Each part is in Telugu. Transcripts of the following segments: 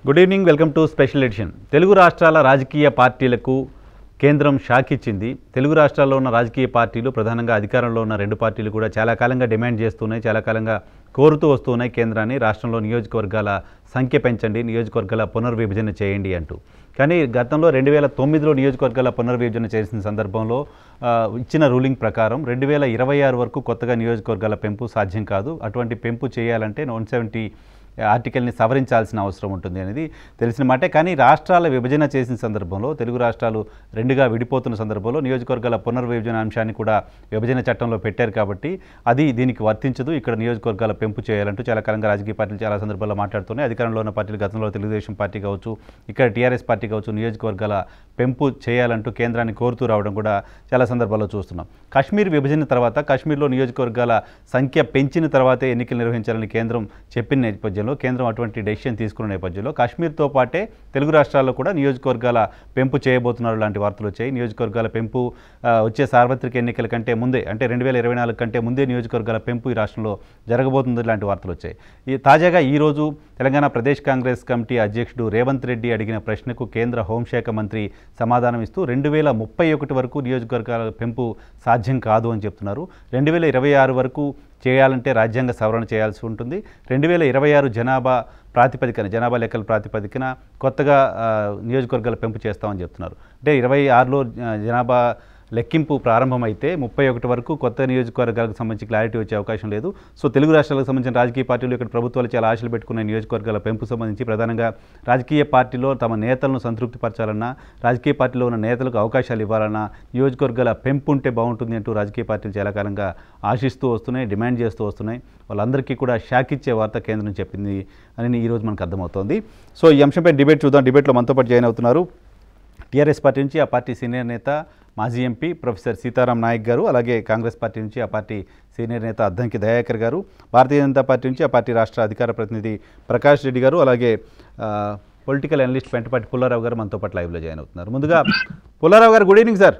Good evening welcome to special edition Telugu రాష్ట్రాల రాజకీయ పార్టీలకు కేంద్రం షాక్ ఇచ్చింది తెలుగు రాష్ట్రాల్లో ఉన్న రాజకీయ పార్టీలు ప్రధానంగా అధికారంలో ఉన్న రెండు పార్టీలు కూడా చాలా కాలంగా డిమాండ్ చేస్తున్నాయి చాలా కాలంగా కోరుతూ వస్తున్నాయి కేంద్రాన్ని రాష్ట్రంలో నియోజకవర్గాల సంఖ్య పెంచండి నియోజకవర్గాల పునర్విభజన చేయండి అంటూ కానీ గతంలో రెండు వేల తొమ్మిదిలో నియోజకవర్గాల పునర్విభజన చేసిన సందర్భంలో ఆ, ఇచ్చిన రూలింగ్ ప్రకారం రెండు వేల ఇరవై ఆరు వరకు కొత్తగా నియోజకవర్గాల పెంపు సాధ్యం కాదు అటువంటి పెంపు చేయాలంటే వన్ సెవెంటీ ఆర్టికల్ని సవరించాల్సిన అవసరం ఉంటుంది అనేది తెలిసిన మాటే కానీ రాష్ట్రాల విభజన చేసిన సందర్భంలో తెలుగు రాష్ట్రాలు రెండుగా విడిపోతున్న సందర్భంలో నియోజకవర్గాల పునర్విభజన అంశాన్ని కూడా విభజన చట్టంలో పెట్టారు కాబట్టి అది దీనికి వర్తించదు ఇక్కడ నియోజకవర్గాల పెంపు చేయాలంటూ చాలా కాలంగా రాజకీయ పార్టీలు చాలా సందర్భాల్లో మాట్లాడుతున్నాయి అధికారంలో ఉన్న పార్టీలు గతంలో తెలుగుదేశం పార్టీ కావచ్చు ఇక్కడ టీఆర్ఎస్ పార్టీ కావచ్చు నియోజకవర్గాల పెంపు చేయాలంటూ కేంద్రాన్ని కోరుతూ రావడం కూడా చాలా సందర్భాల్లో చూస్తున్నాం కాశ్మీర్ విభజన తర్వాత కాశ్మీర్లో నియోజకవర్గాల సంఖ్య పెంచిన తర్వాతే ఎన్నికలు నిర్వహించాలని కేంద్రం చెప్పిన నేపథ్యంలో కేంద్రం అటువంటి డెసిషన్ తీసుకున్న నేపథ్యంలో కాశ్మీర్తో పాటే తెలుగు రాష్ట్రాల్లో కూడా నియోజకవర్గాల పెంపు చేయబోతున్నారు లాంటి వార్తలు వచ్చాయి నియోజకవర్గాల పెంపు ఆ, వచ్చే సార్వత్రిక ఎన్నికల కంటే ముందే అంటే రెండు వేల ఇరవై నాలుగు కంటే ముందే నియోజకవర్గాల పెంపు ఈ రాష్ట్రంలో జరగబోతుంది లాంటి వార్తలు వచ్చాయి ఈ తాజాగా ఈరోజు తెలంగాణ ప్రదేశ్ కాంగ్రెస్ కమిటీ అధ్యక్షుడు రేవంత్ రెడ్డి అడిగిన ప్రశ్నకు కేంద్ర హోంశాఖ మంత్రి సమాధానం ఇస్తూ రెండు వేల ముప్పై ఒకటి వరకు నియోజకవర్గాల పెంపు సాధ్యం కాదు అని చెప్తున్నారు రెండు వేల ఇరవై ఆరు వరకు చేయాలంటే రాజ్యాంగ సవరణ చేయాల్సి ఉంటుంది రెండు వేల ఇరవై ఆరు జనాభా ప్రాతిపదికన జనాభా లెక్కల ప్రాతిపదికన కొత్తగా ఆ, నియోజకవర్గాల పెంపు చేస్తామని చెప్తున్నారు అంటే ఇరవై ఆరులో ఆ, జనాభా లెక్కింపు ప్రారంభమైతే ముప్పై ఒకటి వరకు కొత్త నియోజకవర్గాలకు సంబంధించి క్లారిటీ వచ్చే అవకాశం లేదు సో తెలుగు రాష్ట్రాలకు సంబంధించిన రాజకీయ పార్టీలు ఇక్కడ ప్రభుత్వాలు చాలా ఆశలు పెట్టుకున్న నియోజకవర్గాల పెంపు సంబంధించి ప్రధానంగా రాజకీయ పార్టీలో తమ నేతలను సంతృప్తిపరచాలన్నా రాజకీయ పార్టీలో ఉన్న నేతలకు అవకాశాలు ఇవ్వాలన్నా నియోజకవర్గాల పెంపు ఉంటే బాగుంటుంది అంటూ రాజకీయ పార్టీలు చాలా కాలంగా ఆశిస్తూ వస్తున్నాయి డిమాండ్ చేస్తూ వస్తున్నాయి వాళ్ళందరికీ కూడా షాక్ ఇచ్చే వార్త కేంద్రం చెప్పింది అని ఈరోజు మనకు అర్థమవుతోంది సో ఈ అంశంపై డిబేట్ చూద్దాం డిబేట్లో మనతో పాటు జాయిన్ అవుతున్నారు టీఆర్ఎస్ పార్టీ నుంచి ఆ పార్టీ సీనియర్ నేత మాజీ ఎంపీ ప్రొఫెసర్ సీతారాం నాయక్ గారు అలాగే కాంగ్రెస్ పార్టీ నుంచి ఆ పార్టీ సీనియర్ నేత అద్దంకి దయాకర్ గారు భారతీయ జనతా పార్టీ నుంచి ఆ పార్టీ రాష్ట్ర అధికార ప్రతినిధి ప్రకాష్ రెడ్డి గారు అలాగే ఆ, పొలిటికల్ అనలిస్ట్ పెంటపాటి పుల్లారావు గారు మనతో పాటు లైవ్లో జాయిన్ అవుతున్నారు ముందుగా Pullarao garu good evening sir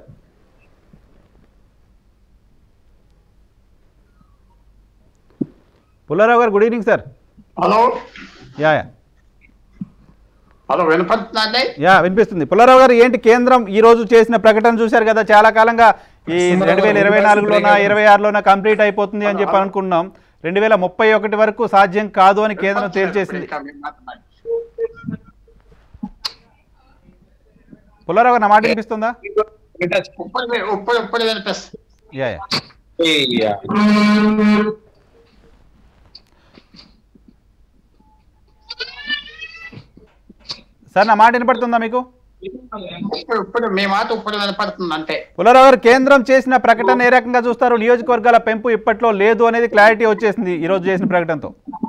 Pullarao garu good evening sir hello ya ya hello వినపడుతుందండి యా వినిపిస్తుంది పుల్లారావు గారు ఏంటి కేంద్రం ఈ రోజు చేసిన ప్రకటన చూశారు కదా చాలా కాలంగా ఈ రెండు వేల ఇరవై నాలుగులోన ఇరవై ఆరులోన కంప్లీట్ అయిపోతుంది అని చెప్పి అనుకున్నాం రెండు వేల ముప్పై ఒకటి వరకు సాధ్యం కాదు అని కేంద్రం తేల్చేసింది పుల్లారావు గారు నా మాట వినిపిస్తుందా ఇప్పుడు ఇప్పుడు ఇప్పుడు వినిపిస్తుంది యా యా సార్ నా మాట వినపడుతుందా మీకు ఇప్పుడు ఇప్పుడు మీ మాట ఇప్పుడు వినపడుతుంది అంటే పుల్లారావు గారు కేంద్రం చేసిన ప్రకటన ఏ రకంగా చూస్తారు నియోజకవర్గాల పెంపు ఇప్పట్లో లేదు అనేది క్లారిటీ వచ్చేసింది ఈ రోజు చేసిన ప్రకటనతో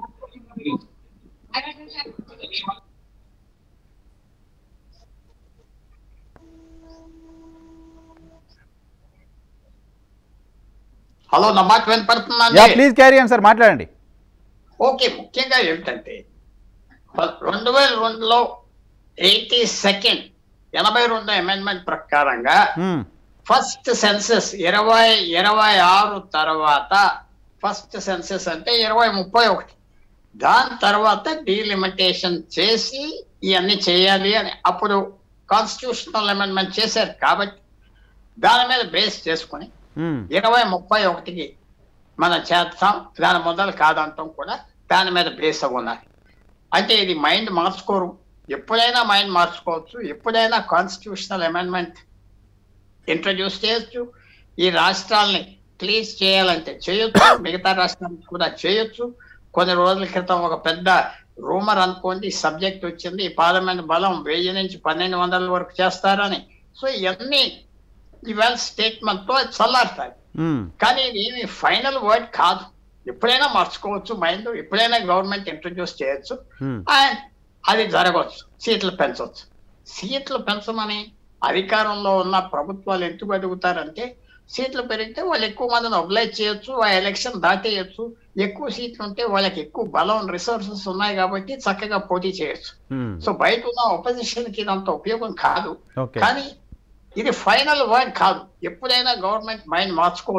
హలో నా మాట యా వినపడుతుందండి ప్లీజ్ క్యారీ ఆన్ సార్ మాట్లాడండి ఓకే ముఖ్యంగా ఏమిటంటే రెండు వేల రెండులో ఎయిటీ సెకండ్ ఎనభై రెండు అమెండ్మెంట్ ప్రకారంగా మ్మ్. ఫస్ట్ సెన్సెస్ ఇరవై ఇరవై ఆరు తర్వాత ఫస్ట్ సెన్సెస్ అంటే ఇరవై ముప్పై ఒకటి దాని తర్వాత డీలిమిటేషన్ చేసి ఇవన్నీ చేయాలి అని అప్పుడు కాన్స్టిట్యూషనల్ అమెండ్మెంట్ చేశారు కాబట్టి దాని మీద బేస్ చేసుకొని మ్మ్. ఇరవై ముప్పై ఒకటికి మనం చేస్తాం దాని మొదలు కాదంటాం కూడా దాని మీద బేస్ అయి ఉన్నది అంటే ఇది మైండ్ మార్చుకోరు ఎప్పుడైనా మైండ్ మార్చుకోవచ్చు ఎప్పుడైనా కాన్స్టిట్యూషనల్ అమెండ్మెంట్ ఇంట్రడ్యూస్ చేయొచ్చు ఈ రాష్ట్రాల్ని ప్లీజ్ చేయాలంటే చేయొచ్చు మిగతా రాష్ట్రాలకు కూడా చేయొచ్చు కొన్ని రోజుల క్రితం ఒక పెద్ద రూమర్ అనుకోండి సబ్జెక్ట్ వచ్చింది ఈ పార్లమెంట్ బలం వెయ్యి నుంచి పన్నెండు వందల వరకు చేస్తారని సో ఇవన్నీ ఇవాళ స్టేట్మెంట్ తో చల్లారుతాయి మ్మ్. కానీ ఇది ఏమి ఫైనల్ వర్డ్ కాదు ఎప్పుడైనా మార్చుకోవచ్చు మైండ్ ఎప్పుడైనా గవర్నమెంట్ ఇంట్రడ్యూస్ చేయొచ్చు మ్మ్. అండ్ అది జరగవచ్చు సీట్లు పెంచవచ్చు సీట్లు పెంచమని అధికారంలో ఉన్న ప్రభుత్వాలు ఎందుకు అడుగుతారంటే సీట్లు పెరిగితే వాళ్ళు ఎక్కువ మందిని ఒబ్లైజ్ చేయొచ్చు ఆ ఎలక్షన్ దాటేయచ్చు ఎక్కువ సీట్లు ఉంటే వాళ్ళకి ఎక్కువ బలం రిసోర్సెస్ ఉన్నాయి కాబట్టి చక్కగా పోటీ చేయొచ్చు మ్మ్. సో బయట ఉన్న opposition కి ఇదంత ఉపయోగం కాదు ఓకే కానీ ఇది ఫైనల్ వర్డ్ కాదు ఎప్పుడైనా గవర్నమెంట్ మైండ్ మార్చుకోవచ్చు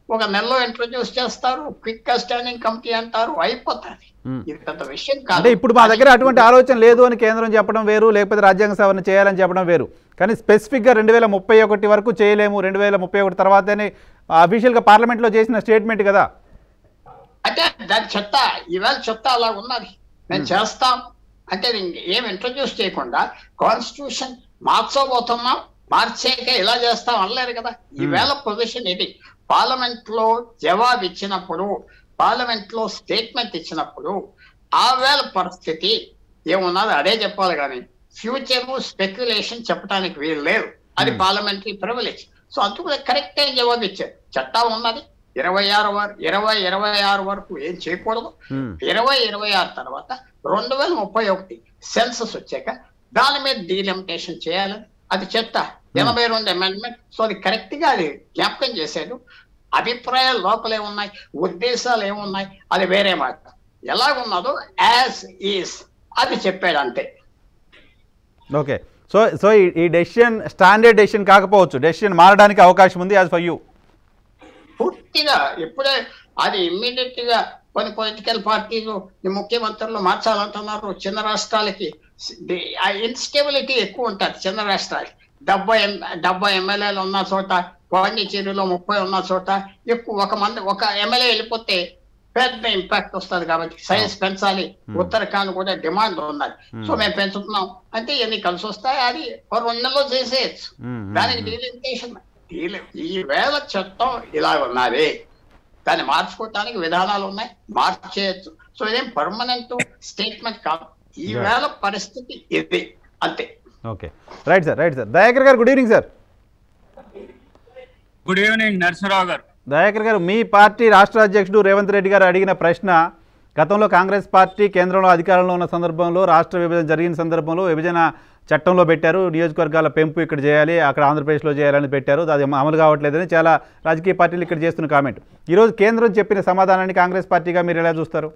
ఒక నెలలో ఇంట్రొడ్యూస్ చేస్తారు క్విక్ స్టాండింగ్ కమిటీ అంటారు అయిపోతుంది మ్మ్. ఇది పెద్ద విషయం అంటే కాదు ఇప్పుడు మా దగ్గర అటువంటి ఆలోచన లేదు అని కేంద్రం చెప్పడం వేరు లేకపోతే రాజ్యాంగ సవరణ చేయాలని చెప్పడం వేరు కానీ స్పెసిఫిక్గా రెండు వేల ముప్పై ఒకటి వరకు చేయలేము రెండు వేల ముప్పై ఒకటి తర్వాతనే అఫీషియల్గా పార్లమెంట్లో చేసిన స్టేట్మెంట్ కదా అంటే దాని చెత్త ఈవేళ చెత్త అలా ఉన్నది మేము చేస్తాం అంటే ఇంక ఏం ఇంట్రడ్యూస్ చేయకుండా కాన్స్టిట్యూషన్ మార్చబోతున్నాం మార్చేక ఇలా చేస్తాం అనలేరు కదా ఈవేళ పొజిషన్ ఇది పార్లమెంట్ లో జవాబు ఇచ్చినప్పుడు పార్లమెంట్ లో స్టేట్మెంట్ ఇచ్చినప్పుడు ఆ వేళ పరిస్థితి ఏమున్నది అదే చెప్పాలి కానీ ఫ్యూచర్ స్పెక్యులేషన్ చెప్పడానికి వీలు లేదు అది పార్లమెంటరీ ప్రివిలేజ్ సో అందుకు కరెక్ట్ అయిన జవాబు ఇచ్చారు చట్టం ఉన్నది ఇరవై ఆరు వరకు ఇరవై ఇరవై ఆరు వరకు ఏం చేయకూడదు మ్మ్. ఇరవై ఇరవై ఆరు తర్వాత రెండు వేల ముప్పై ఒకటి సెన్సస్ వచ్చాక దాని మీద డీలిమిటేషన్ చేయాలి అది చెత్త ఎనభై రెండు అమెండ్మెంట్ సో అది కరెక్ట్ గా అది జ్ఞాపకం చేశాడు అభిప్రాయాలు లోపలే ఉన్నాయి ఉద్దేశాలు ఏమున్నాయి అది వేరే మాట ఎలా ఉన్నదో యాజ్ ఈస్ అది చెప్పాడు అంతే ఓకే సో సో ఈ- ఈ డెసిషన్ స్టాండర్డ్ డెసిషన్ కాకపోవచ్చు డెసిషన్ మారడానికి అవకాశం ఉంది యాజ్ ఫర్ యూ పూర్తిగా ఇప్పుడే అది ఇమ్మీడియట్ గా కొన్ని పొలిటికల్ పార్టీలు ఈ ముఖ్యమంత్రులు మార్చాలంటున్నారు చిన్న రాష్ట్రాలకి ది- ఆ ఇన్స్టెబిలిటీ ఎక్కువ ఉంటుంది చిన్న రాష్ట్రాలకి డెబ్బై ఎం- డెబ్బై ఎమ్మెల్యేలు ఉన్న చోట పాండిచేరిలో ముప్పై ఉన్న చోట ఎక్కువ ఒక మంది ఒక ఎమ్మెల్యే వెళ్ళిపోతే పెద్ద ఇంపాక్ట్ వస్తుంది కాబట్టి సైన్స్ పెంచాలి ఉత్తరాఖండ్ కూడా డిమాండ్ ఉన్నది సో మేము పెంచుతున్నాం అంటే ఇవన్నీ కలిసి వస్తాయి అది ఒక రెండు నెలలో చేసేయచ్చు దానికి డీలిమిటేషన్ ఈ వేళ చట్టం ఇలా ఉన్నది దాన్ని మార్చుకోవటానికి విధానాలు ఉన్నాయి మార్చేయచ్చు సో ఇదేం పర్మనెంట్ స్టేట్మెంట్ కాదు ఈ వేళ పరిస్థితి ఇది అంతే okay right sir right sir Dayakar garu good evening sir good evening Narasarao garu Dayakar గారు మీ పార్టీ రాష్ట్ర అధ్యక్షుడు రేవంత్ రెడ్డి గారు అడిగిన ప్రశ్న గతంలో కాంగ్రెస్ పార్టీ కేంద్రంలో అధికారంలో ఉన్న సందర్భంలో రాష్ట్ర విభజన జరిగిన సందర్భంలో విభజన చట్టంలో పెట్టారు నియోజకవర్గాల పెంపు ఇక్కడ చేయాలి అక్కడ ఆంధ్రప్రదేశ్లో చేయాలని పెట్టారు అది అమలు కావట్లేదని చాలా రాజకీయ పార్టీలు ఇక్కడ చేస్తున్న కామెంట్ ఈరోజు కేంద్రం చెప్పిన సమాధానాన్ని కాంగ్రెస్ పార్టీగా మీరు ఎలా చూస్తారు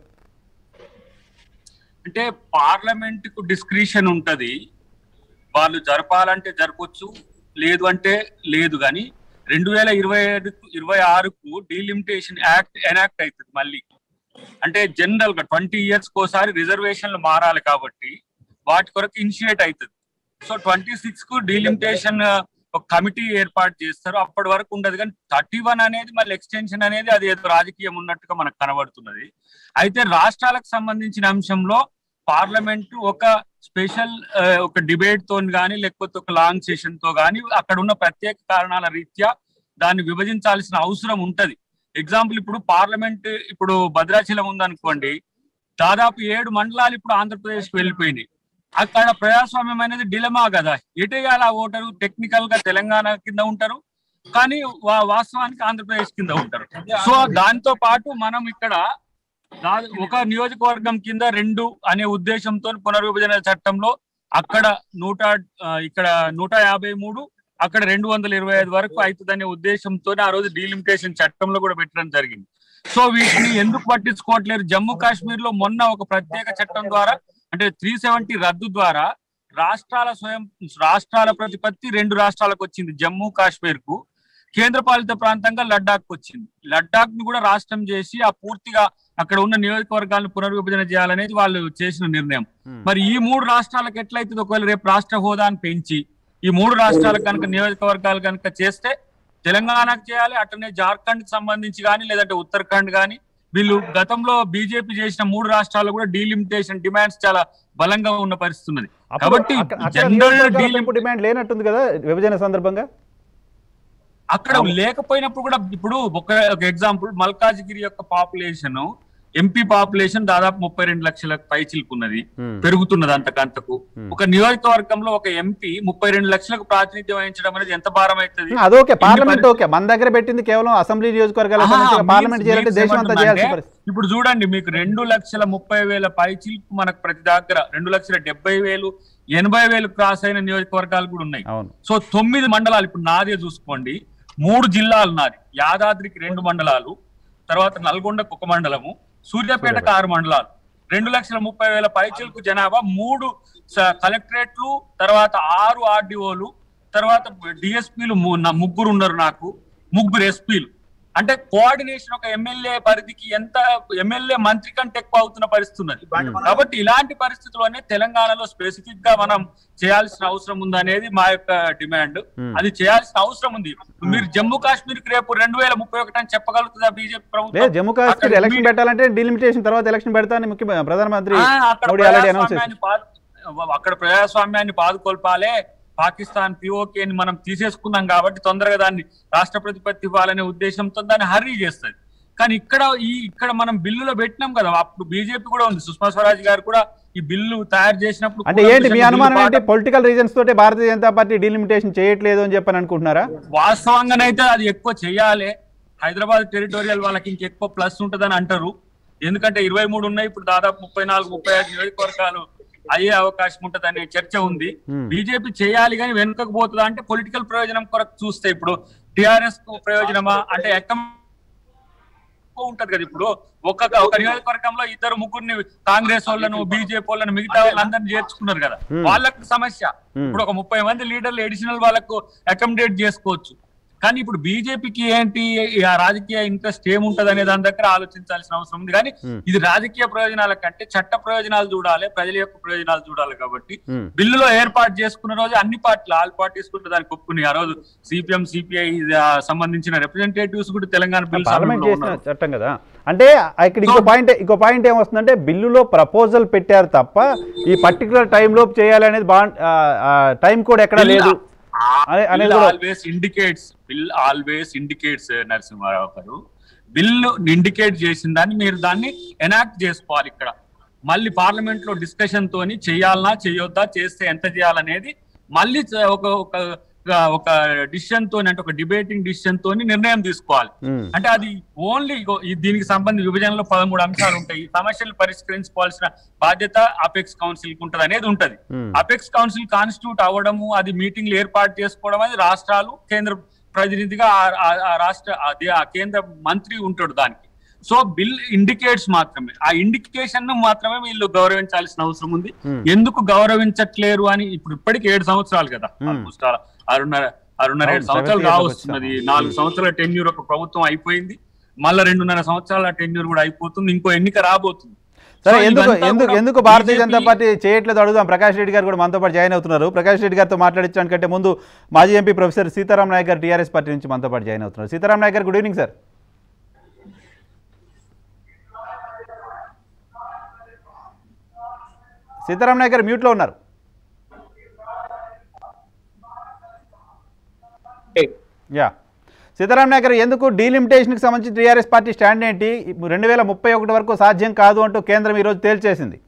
అంటే పార్లమెంట్ కు డిస్క్రిషన్ ఉంటది వాళ్ళు జరపాలంటే జరపొచ్చు లేదు అంటే లేదు కానీ రెండు వేల ఇరవై ఐదు ఇరవై ఆరుకు డీలిమిటేషన్ యాక్ట్ ఎనాక్ట్ అవుతుంది మళ్ళీ అంటే జనరల్ గా ట్వంటీ ఇయర్స్ కోసారి రిజర్వేషన్లు మారాలి కాబట్టి వాటి కొరకు ఇనిషియేట్ అవుతుంది సో ట్వంటీ సిక్స్ కు డీలిమిటేషన్ ఒక కమిటీ ఏర్పాటు చేస్తారు అప్పటి వరకు ఉండదు కానీ థర్టీ వన్ అనేది మళ్ళీ ఎక్స్టెన్షన్ అనేది అది ఏదో రాజకీయం ఉన్నట్టుగా మనకు కనబడుతున్నది అయితే రాష్ట్రాలకు సంబంధించిన అంశంలో పార్లమెంట్ ఒక స్పెషల్ ఒక డిబేట్ తో కానీ లేకపోతే ఒక లాంగ్ సెషన్ తో కానీ అక్కడ ఉన్న ప్రత్యేక కారణాల రీత్యా దాన్ని విభజించాల్సిన అవసరం ఉంటది ఎగ్జాంపుల్ ఇప్పుడు పార్లమెంట్ ఇప్పుడు భద్రాచలం ఉందనుకోండి దాదాపు ఏడు మండలాలు ఇప్పుడు ఆంధ్రప్రదేశ్ కి వెళ్ళిపోయినాయి అక్కడ ప్రజాస్వామ్యం అనేది డిలమా కదా ఎటేయాల ఓటరు టెక్నికల్ గా తెలంగాణ కింద ఉంటారు కానీ వా- వాస్తవానికి ఆంధ్రప్రదేశ్ కింద ఉంటారు సో దాంతో పాటు మనం ఇక్కడ దా- ఒక నియోజకవర్గం కింద రెండు అనే ఉద్దేశంతో పునర్విభజన చట్టంలో అక్కడ నూట ఆ, ఇక్కడ నూట యాభై మూడు అక్కడ రెండు వందల ఇరవై ఐదు వరకు అవుతుందనే ఉద్దేశంతో ఆ రోజు డీలిమిటేషన్ చట్టంలో కూడా పెట్టడం జరిగింది సో వీటిని ఎందుకు పట్టించుకోవట్లేరు జమ్మూ కాశ్మీర్ లో మొన్న ఒక ప్రత్యేక చట్టం ద్వారా అంటే త్రీ సెవెంటీ రద్దు ద్వారా రాష్ట్రాల స్వయం రాష్ట్రాల ప్రతిపత్తి రెండు రాష్ట్రాలకు వచ్చింది జమ్మూ కాశ్మీర్ కు కేంద్ర పాలిత ప్రాంతంగా లడ్డాక్ వచ్చింది లడ్డాక్ ని కూడా రాష్ట్రం చేసి ఆ పూర్తిగా అక్కడ ఉన్న నియోజకవర్గాలను పునర్విభజన చేయాలనేది వాళ్ళు చేసిన నిర్ణయం మరి ఈ మూడు రాష్ట్రాలకు ఎట్లయితుంది ఒకవేళ రేపు రాష్ట్ర హోదాను పెంచి ఈ మూడు రాష్ట్రాలకు కనుక నియోజకవర్గాలు కనుక చేస్తే తెలంగాణకు చేయాలి అట్లనే జార్ఖండ్ కి సంబంధించి కానీ లేదంటే ఉత్తరాఖండ్ కానీ వీళ్ళు గతంలో బీజేపీ చేసిన మూడు రాష్ట్రాల్లో కూడా డీలిమిటేషన్ డిమాండ్స్ చాలా బలంగా ఉన్న పరిస్థితి ఉన్నది అప్పుడు కాబట్టి అక్కడ- అక్కడ జనరల్ నియోజకవర్గాల డీలిమిట్ పెంపు డిమాండ్ లేనట్టుంది కదా విభజన సందర్భంగా అక్కడ లేకపోయినప్పుడు కూడా ఇప్పుడు ఒక ఒక ఎగ్జాంపుల్ మల్కాజ్గిరి యొక్క పాపులేషన్ ఎంపీ పాపులేషన్ దాదాపు ముప్పై రెండు లక్షల పైచిలుకున్నది Hmm. పెరుగుతున్నది అంతకంతకు ఒక నియోజకవర్గంలో ఒక ఎంపీ ముప్పై రెండు లక్షలకు ప్రాతినిధ్యం వహించడం అనేది ఎంత భారం అవుతుంది అదోకే ఇన్ని పార్లమెంట్ పరిస్థితి- ఓకే మన దగ్గర పెట్టింది కేవలం అసెంబ్లీ నియోజకవర్గాల ఆహా, సంబంధించి మీన్స్- పార్లమెంట్ చేయాలంటే మీన్స్ దేశం అంతా ఏమంటున్నా చేయాల్సిన అంటే, పరిస్థితి ఇప్పుడు చూడండి మీకు రెండు లక్షల ముప్పై వేల పైచిలకు మనకు ప్రతి దగ్గర రెండు లక్షల డెబ్బై వేలు ఎనభై వేలు క్రాస్ అయిన నియోజకవర్గాలు కూడా ఉన్నాయి అవును సో తొమ్మిది మండలాలు ఇప్పుడు నాదే చూసుకోండి మూడు జిల్లాలు నాది యాదాద్రికి రెండు మండలాలు తర్వాత నల్గొండకు ఒక మండలము సూర్యాపేటకు ఆరు మండలాలు రెండు లక్షల ముప్పై వేల పైచీలకు జనాభా మూడు స- కలెక్టరేట్లు తర్వాత ఆరు ఆర్డీఓలు తర్వాత డిఎస్పీలు ముగ్గురు ఉన్నారు నాకు ముగ్గురు ఎస్పీలు అంటే కోఆర్డినేషన్ ఒక ఎమ్మెల్యే పరిధికి ఎంత ఎమ్మెల్యే మంత్రి కంటే ఎక్కువ అవుతున్న పరిస్థితి ఉన్నది కాబట్టి ఇలాంటి పరిస్థితుల్లోనే తెలంగాణలో స్పెసిఫిక్ గా మనం చేయాల్సిన అవసరం ఉంది అనేది మా యొక్క డిమాండ్ Hmm. అది చేయాల్సిన అవసరం ఉంది మీరు జమ్మూ కాశ్మీర్ కి రేపు రెండు వేల ముప్పై ఒకటి అని చెప్పగలుగుతుందా బీజేపీ లేదు ప్రభుత్వం జమ్మూ కాశ్మీర్ అక్కడ ఎలక్షన్ మీ- పెట్టాలంటే డీలిమిటేషన్ తర్వాత ఎలక్షన్ పెడతానని ముఖ్య ప్రధానమంత్రి ఆ, అక్కడ మోడీ ఆల్రెడీ అనౌన్స్ చేశారు ప్రజాస్వామ్యాన్ని పాదు- అక్కడ ప్రజాస్వామ్యాన్ని పాదుకొల్పాలే పాకిస్తాన్ పిఓకే ని మనం తీసేసుకున్నాం కాబట్టి తొందరగా దాన్ని రాష్ట్ర ప్రతిపత్తి ఇవ్వాలనే ఉద్దేశంతో దాన్ని హర్రీ చేస్తుంది కానీ ఇక్కడ ఈ ఇక్కడ మనం బిల్లులో పెట్టినాం కదా అప్పుడు బీజేపీ కూడా ఉంది సుష్మా స్వరాజ్ గారు కూడా ఈ బిల్లు తయారు చేసినప్పుడు అంటే కూడా ఏంటి మీ బిల్లు అనుమానం ఏంటి పాట- పొలిటికల్ రీజన్స్ తోటి భారతీయ జనతా పార్టీ డీలిమిటేషన్ చేయట్లేదు అని చెప్పని అనుకుంటున్నారా వాస్తవంగానైతే అది ఎక్కువ చేయాలి హైదరాబాద్ టెరిటోరియల్ వాళ్ళకి ఇంకెక్కువ ప్లస్ ఉంటదని అంటారు ఎందుకంటే ఇరవై మూడు ఉన్నాయి ఇప్పుడు దాదాపు ముప్పై నాలుగు ముప్పై ఐదు నియోజకవర్గాలు అయ్యే అవకాశం ఉంటదనే చర్చ ఉంది Hmm. బీజేపీ చేయాలి కానీ వెనుకకు పోతుందా అంటే పొలిటికల్ ప్రయోజనం కొరకు చూస్తే ఇప్పుడు టిఆర్ఎస్ ప్రయోజనమా అంటే ఎక్కం ఉంటది కదా ఇప్పుడు ఒక్క ఒక నియోజకవర్గంలో ఇద్దరు ముగ్గురిని కాంగ్రెస్ వాళ్ళను బీజేపీ వాళ్ళను మిగతా వాళ్ళందరినీ చేర్చుకున్నారు కదా Hmm. వాళ్ళకు సమస్య Hmm. ఇప్పుడు ఒక ముప్పై మంది లీడర్లు అడిషనల్ వాళ్ళకు అకామిడేట్ చేసుకోవచ్చు కానీ ఇప్పుడు బీజేపీకి ఏంటి ఈ ఆ రాజకీయ ఇంట్రెస్ట్ ఏముంటది అనే దాని దగ్గర ఆలోచించాల్సిన అవసరం ఉంది కానీ Hmm. ఇది రాజకీయ ప్రయోజనాల కంటే చట్ట ప్రయోజనాలు చూడాలి ప్రజల యొక్క ప్రయోజనాలు చూడాలి కాబట్టి Hmm. బిల్లులో ఏర్పాటు చేసుకున్న రోజు అన్ని పార్టీలు ఆల్ పార్టీస్ కూడా దానికి ఒప్పుకుని ఆ రోజు సిపిఎం సిపిఐ సంబంధించిన రిప్రజెంటేటివ్స్ కూడా తెలంగాణ బిల్ పార్లమెంట్ సభలో చేసిన ఉన్నారు. చట్టం కదా అంటే ఇక్కడ ఇంకో పాయింట్ ఇంకో పాయింట్ ఏమొస్తుందంటే బిల్లులో ప్రపోజల్ పెట్టారు తప్ప ఈ పర్టికులర్ టైం లోపు చేయాలి అనేది బా టైం కూడా ఎక్కడ లేదు అనే- అనేది కూడా- always indicates bill always indicates Narasimha Rao garu bill indicate చేసిన దాన్ని మీరు దాన్ని ఎనాక్ట్ చేసుకోవాలి ఇక్కడ మళ్ళీ పార్లమెంట్ లో డిస్కషన్ తోని చేయాలనా చేయొద్దా చేస్తే ఎంత చేయాలనేది మళ్ళీ చ- ఒక ఒక ఒక డిసిషన్ తోని అంటే ఒక డిబేటింగ్ డిసిషన్ తోని నిర్ణయం తీసుకోవాలి Hmm. అంటే అది ఓన్లీ దీనికి సంబంధించి విభజనలో పదమూడు అంశాలు ఉంటాయి ఈ సమస్యలు పరిష్కరించుకోవాల్సిన బాధ్యత అపెక్స్ కౌన్సిల్ కి ఉంటది అనేది ఉంటది Hmm. అపెక్స్ కౌన్సిల్ కాన్స్టిట్యూట్ అవ్వడము అది మీటింగ్లు ఏర్పాటు చేసుకోవడం అది రాష్ట్రాలు కేంద్ర ప్రతినిధిగా ఆ- ఆ- ఆ రాష్ట్ర అది ఆ కేంద్ర మంత్రి ఉంటాడు దానికి సో బిల్ ఇండికేట్స్ మాత్రమే ఆ ఇండికేషన్ మాత్రమే వీళ్ళు గౌరవించాల్సిన అవసరం ఉంది Hmm. ఎందుకు గౌరవించట్లేరు అని ఇప్పుడు ఇప్పటికి ఏడు సంవత్సరాలు కదా Hmm. ఆల్మోస్ట్ ఆరున్నర ఆరున్నర ఏడు అవును, సంవత్సరాలు seventh year కావస్తున్నది వచ్చాం. నాలుగు సంవత్సరాల టెన్యూర్ ఒక ప్రభుత్వం అయిపోయింది మళ్ళా రెండున్నర సంవత్సరాల టెన్యూర్ కూడా అయిపోతుంది ఇంకో ఎన్నిక రాబోతుంది సరే సో ఎందుకు ఇదంతా ఎందుకు కూడా ఎందుకు భారతీయ జనతా BJP పార్టీ చేయట్లేదు అడుగుదాం ప్రకాష్ రెడ్డి గారు కూడా మనతో పాటు జాయిన్ అవుతున్నారు ప్రకాష్ రెడ్డి గారితో మాట్లాడించడానికంటే ముందు మాజీ ఎంపీ ప్రొఫెసర్ సీతారాం నాయక్ గారు టీఆర్ఎస్ పార్టీ నుంచి మనతో పాటు జాయిన్ అవుతున్నారు Sitaram Nayak garu good evening sir Sitaram Nayak garu మ్యూట్లో ఉన్నారు యా సీతారాం నాయక్ గారు ఎందుకు డీలిమిటేషన్కి సంబంధించి టీఆర్ఎస్ పార్టీ స్టాండ్ ఏంటి రెండు వేల ముప్పై ఒకటి వరకు సాధ్యం కాదు అంటూ కేంద్రం ఈరోజు తేల్చేసింది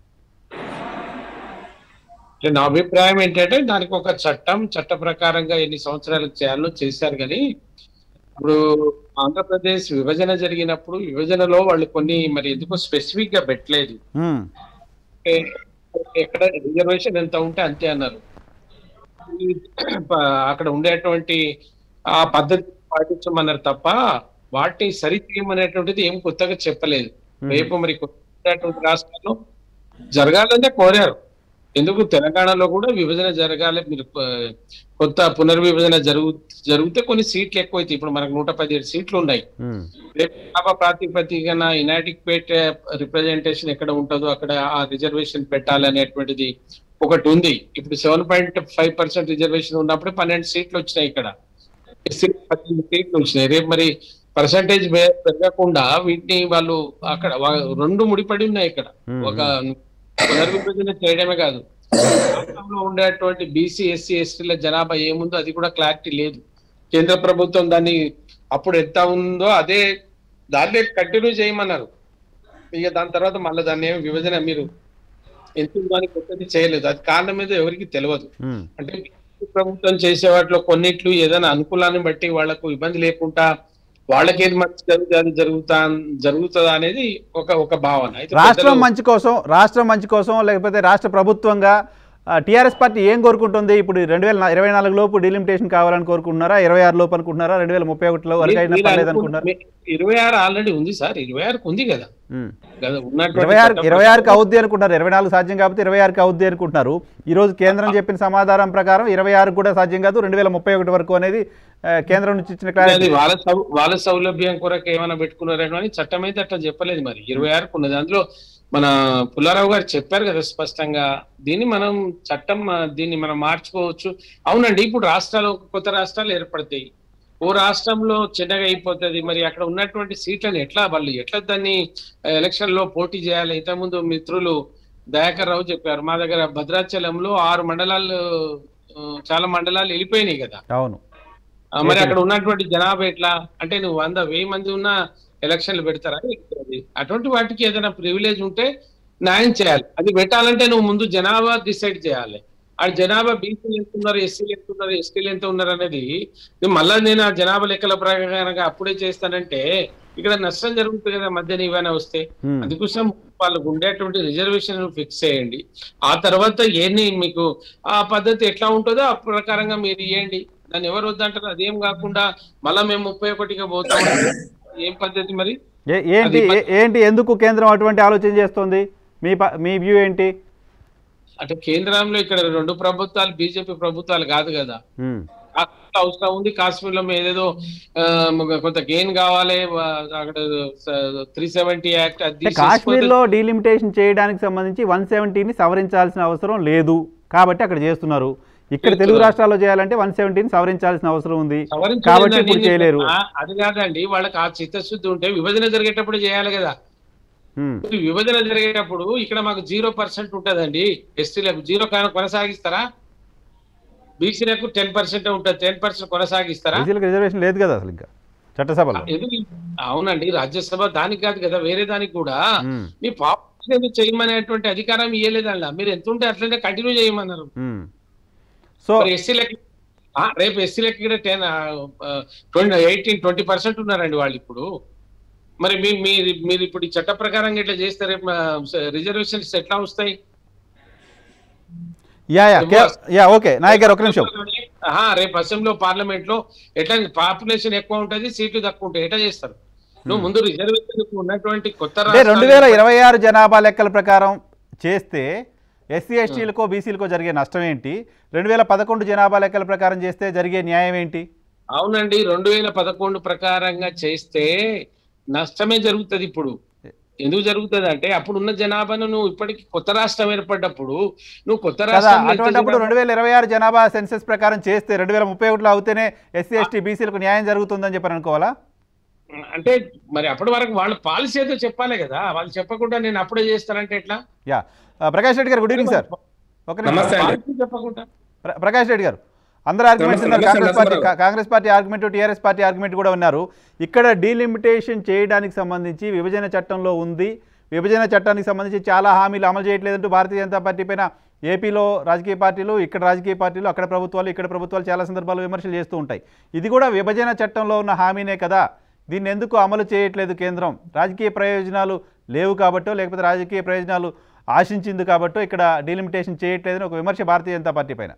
అంటే నా అభిప్రాయం ఏంటంటే దానికి ఒక చట్టం చట్ట ప్రకారంగా ఎన్ని సంవత్సరాలకు చేయాలో చేశారు కానీ ఇప్పుడు ఆంధ్రప్రదేశ్ విభజన జరిగినప్పుడు విభజనలో వాళ్ళు కొన్ని మరి ఎందుకో స్పెసిఫిక్ గా పెట్టలేదు మ్మ్. అంటే ఎక్కడ రిజర్వేషన్ ఎంత ఉంటే అంతే అన్నారు ఈ ప- అక్కడ ఉండేటువంటి ఆ పద్ధతి పాటించమన్నారు తప్ప వాటిని సరి చేయమనేటువంటిది ఏం కొత్తగా చెప్పలేదు రేపు మరి కొత్తటువంటి రాష్ట్రాల్లో జరగాలనే కోరారు ఎందుకు తెలంగాణలో కూడా విభజన జరగాలి మీరు ప- కొత్త పునర్విభజన జరుగు జరిగితే కొన్ని సీట్లు ఎక్కువైతాయి ఇప్పుడు మనకు నూట పదిహేడు సీట్లు ఉన్నాయి మ్మ్. రేపు జనాభా ప్రాతిపదికన ఇనాడిక్వేట్ రిప్రజెంటేషన్ ఎక్కడ ఉంటుందో అక్కడ ఆ రిజర్వేషన్ పెట్టాలి అనేటువంటిది ఒకటి ఉంది ఇప్పుడు seven point five percent reservation ఉన్నప్పుడు పన్నెండు సీట్లు వచ్చినాయి ఇక్కడ ఎస్సీ పద్దెనిమిది సీట్లు వచ్చినాయి రేపు మరి పర్సంటేజ్ పెరగకుండా వీటిని వాళ్ళు అక్కడ వా- రెండు ముడిపడి ఉన్నాయి ఇక్కడ Hmm. ఒక పునర్విభజన చేయడమే కాదు రాష్ట్రంలో ఉండేటువంటి బీసీ ఎస్సీ ఎస్టీల జనాభా ఏముందో అది కూడా క్లారిటీ లేదు కేంద్ర ప్రభుత్వం దాన్ని అప్పుడు ఎంత ఉందో అదే దాన్నే కంటిన్యూ చేయమన్నారు ఇక దాని తర్వాత మళ్ళీ దాన్ని ఏమి విభజన మీరు ఎంత ఉందో అని కొత్తది చేయలేదు అది కారణం మీద ఎవరికి తెలియదు మ్మ్. అంటే ప్రభుత్వం చేసే వాటిలో కొన్నిట్లు ఏదైనా అనుకూలాన్ని బట్టి వాళ్లకు ఇబ్బంది లేకుండా వాళ్ళకి ఏది మంచి జరుగుతుంది అది జరుగుతా జరుగుతుందా అనేది ఒక ఒక భావన అయితే రాష్ట్రం పెద్దలు- మంచి కోసం రాష్ట్రం మంచి కోసం లేకపోతే రాష్ట్ర ప్రభుత్వంగా టీఆర్ఎస్ పార్టీ ఏం కోరుకుంటుంది ఇప్పుడు రెండు వేల ఇరవై నాలుగు లోపు డీలిమిటేషన్ కావాలని కోరుకుంటున్నారా ఇరవై ఆరు లోపు అనుకుంటున్నారా రెండు వేల ముప్పై ఒకటిలో వరకు అయినా మీరు పర్లేదు అనుకుంటే- అనుకుంటున్నారా ఇరవై ఆరు ఆల్రెడీ ఉంది సార్ ఇరవై ఆరుకు ఉంది కదా మ్మ్. కదా ఉన్నటువంటి ఇరవై ఆరు చట్టం ఇరవై ఆరుకి అవుద్ది అనుకుంటున్నారు ఇరవై నాలుగు సాధ్యం కాబట్టి ఇరవై ఆరుకి అవుద్ది అనుకుంటున్నారు ఈ రోజు కేంద్రం చెప్పిన సమాధానం ప్రకారం ఇరవై ఆరు కూడా సాధ్యం కాదు రెండు వేల ముప్పై ఒకటి వరకు అనేది ఆ, కేంద్రం నుంచి ఇచ్చిన అది క్లారిటీ వాళ్ళ సౌ- వాళ్ళ సౌలభ్యం కొరకు ఏమైనా పెట్టుకున్నారేమో అని చట్టం అయితే అట్లా చెప్పలేదు మరి ఇరవై ఆరుకు ఉన్నది అందులో మన పుల్లారావు గారు చెప్పారు కదా స్పష్టంగా దీన్ని మనం చట్టం ఆ, దీన్ని మనం మార్చుకోవచ్చు అవునండి ఇప్పుడు రాష్ట్రాలు కొత్త రాష్ట్రాలు ఏర్పడతాయి ఓ రాష్ట్రంలో చిన్నగా అయిపోతుంది మరి అక్కడ ఉన్నటువంటి సీట్లను ఎట్లా వాళ్ళు ఎట్లా దాన్ని ఎలక్షన్ లో పోటీ చేయాలి ఇంతకుముందు మిత్రులు దయాకర్ రావు చెప్పారు మా దగ్గర భద్రాచలంలో ఆరు మండలాలు ఆ, చాలా మండలాలు వెళ్ళిపోయినాయి కదా అవును ఆ, మరి అక్కడ ఉన్నటువంటి జనాభా ఎట్లా అంటే నువ్వు వంద వెయ్యి మంది ఉన్న ఎలక్షన్లు పెడతారా అది అటువంటి వాటికి ఏదైనా ప్రివిలేజ్ ఉంటే న్యాయం చేయాలి అది పెట్టాలంటే నువ్వు ముందు జనాభా డిసైడ్ చేయాలి ఆ జనాభా బీసీలు ఎంత ఉన్నారు ఎస్సీలు ఎంత ఉన్నారు ఎస్టీలు ఎంత ఉన్నారు అనేది నువ్వు మళ్ళా నేను ఆ జనాభా లెక్కల ప్రకారంగా అప్పుడే చేస్తానంటే ఇక్కడ నష్టం జరుగుతుంది కదా మధ్యన ఇవన్నీ వస్తే Hmm. అందుకోసం వాళ్ళకు ఉండేటువంటి రిజర్వేషన్ ఫిక్స్ చేయండి ఆ తర్వాత ఏంది మీకు ఆ పద్ధతి ఎట్లా ఉంటుందో ఆ ప్రకారంగా మీరు ఇవ్వండి దాన్ని ఎవరు వద్దంటారు అదేం కాకుండా మళ్ళా మేము ముప్పై ఒకటిగా పోతాం ఏం పద్ధతి మరి ఏ- ఏంటి అది ఏ- ఏంటి ఎందుకు కేంద్రం అటువంటి ఆలోచన చేస్తుంది మీ ప- మీ వ్యూ ఏంటి అంటే కేంద్రంలో ఇక్కడ రెండు ప్రభుత్వాలు బీజేపీ ప్రభుత్వాలు కాదు కదా ఉమ్. కాశ్మీర్ అవసరం ఉంది కాశ్మీర్లో మేము ఏదేదో ఆ, కొంత గెయిన్ కావాలి ఆ, అక్కడ త్రీ సెవెంటీ యాక్ట్ అది అంటే తీసేసిపోతే- కాశ్మీర్లో డీలిమిటేషన్ చేయడానికి సంబంధించి వన్ సెవెంటీని సవరించాల్సిన అవసరం లేదు కాబట్టి అక్కడ చేస్తున్నారు ఇక్కడ తెలుగు చేస్తున్నారు. రాష్ట్రాల్లో చేయాలంటే వన్ సెవెంటీని సవరించాల్సిన అవసరం ఉంది సవరించలేదండి. కాబట్టి ఇప్పుడు చేయలేరు ఆ, అది కాదండి వాళ్ళకి ఆ చిత్తశుద్ధి ఉంటే విభజన జరిగేటప్పుడు చేయాలి కదా ఉమ్. ఈ విభజన జరిగేటప్పుడు ఇక్కడ మాకు జీరో పర్సెంట్ ఉంటదండి ఎస్టీలకు జీరో కొనసాగిస్తారా బీసీలకు టెన్ పర్సెంట్ ఉంటుంది టెన్ పర్సెంట్ కొనసాగిస్తారా బీసీలకు రిజర్వేషన్ లేదు కదా అసలు ఇంకా చట్టసభలో ఎందుకు? అవునండి రాజ్యసభ దానికి కాదు కదా వేరే దానికి కూడా ఉమ్. మీ పాపులేషన్ చేయమనేటువంటి అధికారం ఇవ్వలేదండి మీరు ఎంత ఉంటే అట్లనే కంటిన్యూ చేయమన్నారు ఉమ్. సో మరి ఎస్సీలకి ఆ, రేపు ఎస్సీలకి కూడా ten twenty eighteen twenty percent ఉన్నారండి వాళ్ళు ఇప్పుడు మరి మీ మీరు మీరు ఇప్పుడు ఈ చట్ట ప్రకారంగా ఇట్లా చేస్తే రేపు రిజర్వేషన్స్ ఎట్లా వస్తాయి యా యా కే- యా ఓకే నాయక్ గారు ఒక నిమిషం ఆహా, రేపు అసెంబ్లీ పార్లమెంట్ లో ఎట్లా పాపులేషన్ ఎక్కువ ఉంటది సీట్లు తక్కువ ఉంటాయి ఎట్లా చేస్తారు నువ్వు ముందు రిజర్వేషన్ ఉన్నటువంటి కొత్త అంటే రెండు రాష్ట్రాలు- వేల ఇరవై ఆరు జనాభా లెక్కల ప్రకారం చేస్తే ఎస్సీ ఎస్టీలకో బీసీలకో జరిగే నష్టం ఏంటి రెండు వేల పదకొండు జనాభా లెక్కల ప్రకారం చేస్తే జరిగే న్యాయం ఏంటి అవునండి రెండు వేల పదకొండు ప్రకారంగా చేస్తే నష్టమే జరుగుతుంది ఇప్పుడు ఎందుకు జరుగుతుంది అంటే అప్పుడు ఉన్న జనాభాను నువ్వు ఇప్పటికి కొత్త రాష్ట్రం ఏర్పడ్డప్పుడు నువ్వు కొత్త కదా రాష్ట్రంలో ఎంత అటువంటిప్పుడు జనాభా- రెండు వేల ఇరవై ఆరు జనాభా సెన్సెస్ ప్రకారం చేస్తే రెండు వేల ముప్పై ఒకటిలో అవుతేనే ఎస్సీ ఎస్టీ బీసీలకు న్యాయం జరుగుతుందని చెప్పని అనుకోవాలా అంటే మరి అప్పటి వరకు వాళ్ళ పాలసీ ఏదో చెప్పాలి కదా వాళ్ళు చెప్పకుండా నేను అప్పుడే చేస్తానంటే ఎట్లా యా ఆ, ప్రకాష్ రెడ్డి గారు గుడ్ ఈవినింగ్ సార్ ఒక నిమిషం. నమస్తే అండి. పాలసీ చెప్పకుండా ప్ర- ప్రకాష్ రెడ్డి గారు అందరు ఆర్గ్యుమెంట్స్ నమస్తే, ఉన్నారు నమస్తే, Congress party Narasimha Rao. Congress party argument TRS party argument కూడా ఉన్నారు ఇక్కడ డీలిమిటేషన్ చేయడానికి సంబంధించి విభజన చట్టంలో ఉంది విభజన చట్టానికి సంబంధించి చాలా హామీలు అమలు చేయట్లేదంటూ భారతీయ జనతా పార్టీ పైన ఏపీలో రాజకీయ పార్టీలు ఇక్కడ రాజకీయ పార్టీలు అక్కడ ప్రభుత్వాలు ఇక్కడ ప్రభుత్వాలు చాలా సందర్భాల్లో విమర్శలు చేస్తూ ఉంటాయి ఇది కూడా విభజన చట్టంలో ఉన్న హామీనే కదా దీన్ని ఎందుకు అమలు చేయట్లేదు కేంద్రం రాజకీయ ప్రయోజనాలు లేవు కాబట్టో లేకపోతే రాజకీయ ప్రయోజనాలు ఆశించింది కాబట్టో ఇక్కడ డీలిమిటేషన్ చేయట్లేదని ఒక విమర్శ భారతీయ జనతా పార్టీ పైన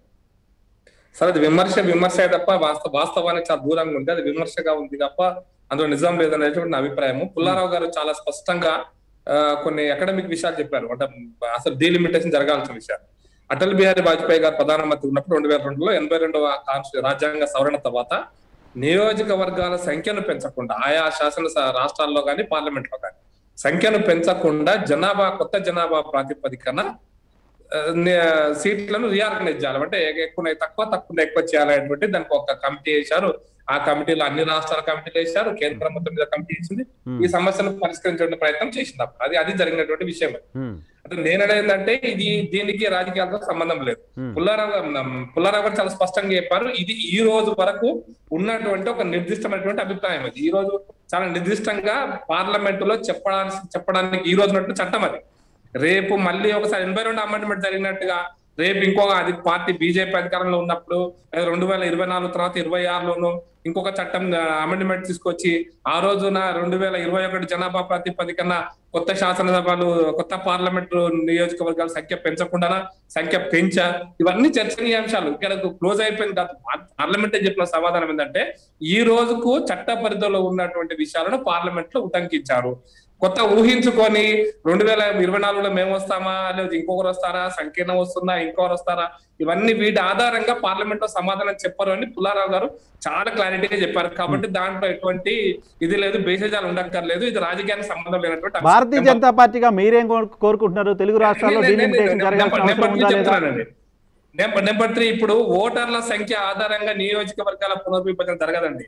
సరే అది విమర్శ విమర్శే తప్ప వాస్త వాస్తవానికి చాలా దూరంగా ఉంది అది విమర్శగా ఉంది తప్ప అందులో నిజం లేదనేటువంటి నా అభిప్రాయము పుల్లారావు గారు చాలా స్పష్టంగా ఆ, కొన్ని అకాడమిక్ విషయాలు చెప్పారు అంటే అసలు డీలిమిటేషన్ జరగాల్సిన విషయాలు అటల్ బిహారీ వాజ్పేయి గారు ప్రధానమంత్రి ఉన్నప్పుడు రెండు వేల రెండులో ఎనభై రెండవ కాన్స్టి- రాజ్యాంగ సవరణ తర్వాత నియోజకవర్గాల సంఖ్యను పెంచకుండా ఆయా శాసన స- రాష్ట్రాల్లో కానీ పార్లమెంట్ లో కానీ సంఖ్యను పెంచకుండా జనాభా కొత్త జనాభా ప్రాతిపదికన ఆ, నే- సీట్లను రీఆర్గనైజ్ చేయాలి అంటే ఎక్కువ తక్కువ తక్కువ ఎక్కువ చేయాలనేటువంటి దానికి ఒక కమిటీ వేశారు ఆ కమిటీలో అన్ని రాష్ట్రాల కమిటీలు వేశారు కేంద్రం మొత్తం మీద కమిటీ ఇచ్చింది ఈ సమస్యను పరిష్కరించే ప్రయత్నం చేసింది అప్పుడు. అది అది జరిగినటువంటి విషయం హ్మ్. అంటే నేను ఏంటంటే ఇది దీనికి రాజకీయాలతో సంబంధం లేదు Hmm. పుల్లారావు గారు- పుల్లారావు గారు చాలా స్పష్టంగా చెప్పారు ఇది ఈ రోజు వరకు ఉన్నటువంటి ఒక నిర్దిష్టమైనటువంటి అభిప్రాయం అది ఈ రోజు చాలా నిర్దిష్టంగా పార్లమెంట్ లో చెప్పడానికి చెప్పడానికి ఈ రోజు ఉన్నట్టు చట్టం అది రేపు మళ్ళీ ఒకసారి ఎనభై రెండు అమెండ్మెంట్ జరిగినట్టుగా రేపు ఇంకొక అది పార్టీ బీజేపీ అధికారంలో ఉన్నప్పుడు లేదా రెండు వేల ఇరవై నాలుగు తర్వాత ఇరవై ఆరులోను ఇంకొక చట్టం అమెండ్మెంట్ తీసుకొచ్చి ఆ రోజున రెండు వేల ఇరవై ఒకటి జనాభా ప్రాతిపదికన కొత్త శాసనసభలు కొత్త పార్లమెంట్ నియోజకవర్గాల సంఖ్య పెంచకుండా సంఖ్య పెంచ ఇవన్నీ చర్చనీయాంశాలు ఇక్కడ క్లోజ్ అయిపోయింది కాదు పార్లమెంట్ చెప్పిన సమాధానం ఏంటంటే ఈ రోజుకు చట్ట పరిధిలో ఉన్నటువంటి విషయాలను పార్లమెంట్ లో ఉటంకించారు కొత్త ఊహించుకొని రెండు వేల ఇరవై నాలుగులో మేము వస్తామా లేదా ఇంకొకరు వస్తారా సంకీర్ణం వస్తుందా ఇంకొకరు వస్తారా ఇవన్నీ వీటి ఆధారంగా పార్లమెంట్ లో సమాధానం చెప్పరు అని పుల్లారావు గారు చాలా క్లారిటీగా చెప్పారు కాబట్టి దాంట్లో ఎటువంటి ఇది లేదు బేసేజాలు ఉండక్కర్లేదు ఇది రాజకీయానికి సంబంధం లేనటువంటి అంశం. భారతీయ జనతా పార్టీగా మీరేం కోరు- కోరుకుంటున్నారు తెలుగు రాష్ట్రాల్లో నేను- నేను- డీలిమిటేషన్ నేను- జరగాల్సిన నెంబర్- అవసరం నెంబర్ ఉందా త్రీ లేదా చెప్తున్నానండి. నెంబర్ నెంబర్ త్రీ ఇప్పుడు ఓటర్ల సంఖ్య ఆధారంగా నియోజకవర్గాల పునర్విభజన జరగదండి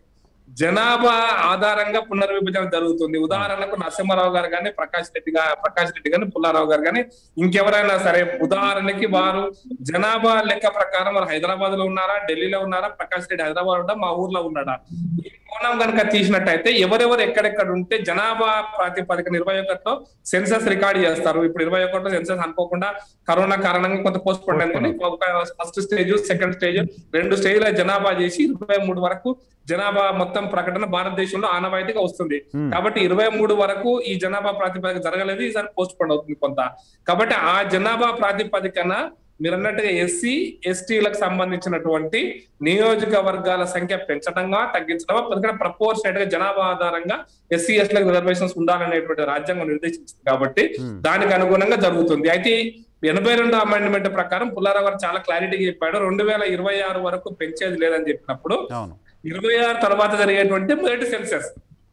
జనాభా ఆధారంగా పునర్విభజన జరుగుతుంది ఉదాహరణకు నరసింహారావు గారు కానీ ప్రకాష్ రెడ్డి గారు ప్రకాష్ రెడ్డి కానీ పుల్లారావు గారు కానీ ఇంకెవరైనా సరే ఉదాహరణకి వారు జనాభా లెక్క ప్రకారం వారు హైదరాబాద్ లో ఉన్నారా ఢిల్లీలో ఉన్నారా ప్రకాష్ రెడ్డి హైదరాబాద్ ఉంటా మా ఊర్లో ఉన్నాడా ఈ కోణం కనుక తీసినట్టయితే ఎవరెవరు ఎక్కడెక్కడ ఉంటే జనాభా ప్రాతిపదికన ఇరవై ఒకటిలో సెన్సస్ రికార్డ్ చేస్తారు ఇప్పుడు ఇరవై ఒకటిలో సెన్సస్ అనుకోకుండా కరోనా కారణంగా కొంత పోస్ట్ పోన్ అయింది కానీ ఫస్ట్ స్టేజ్ సెకండ్ స్టేజ్ రెండు స్టేజ్ల జనాభా చేసి ఇరవై మూడు వరకు జనాభా మొత్తం ప్రకటన భారతదేశంలో ఆనవాయితీగా వస్తుంది Hmm. కాబట్టి ఇరవై మూడు వరకు ఈ జనాభా ప్రాతిపదిక జరగలేదు ఈసారి పోస్ట్ పోన్ అవుతుంది కొంత కాబట్టి ఆ జనాభా ప్రాతిపదికన మీరు అన్నట్టుగా ఎస్సీ ఎస్టీలకు సంబంధించినటువంటి నియోజకవర్గాల సంఖ్య పెంచడంగా తగ్గించడమా ఎందుకంటే ప్రపోర్షనేట్ గా జనాభా ఆధారంగా ఎస్సీ ఎస్టీలకు రిజర్వేషన్స్ ఉండాలనేటువంటి రాజ్యాంగం నిర్దేశించింది కాబట్టి Hmm. దానికి అనుగుణంగా జరుగుతుంది అయితే ఎనభై రెండు అమెండ్మెంట్ ప్రకారం పుల్లారావు గారు చాలా క్లారిటీగా చెప్పాడు రెండు వేల ఇరవై ఆరు వరకు పెంచేది లేదని చెప్పినప్పుడు అవును ఇరవై ఆరు తర్వాత జరిగేటువంటి మొదటి సెన్సెస్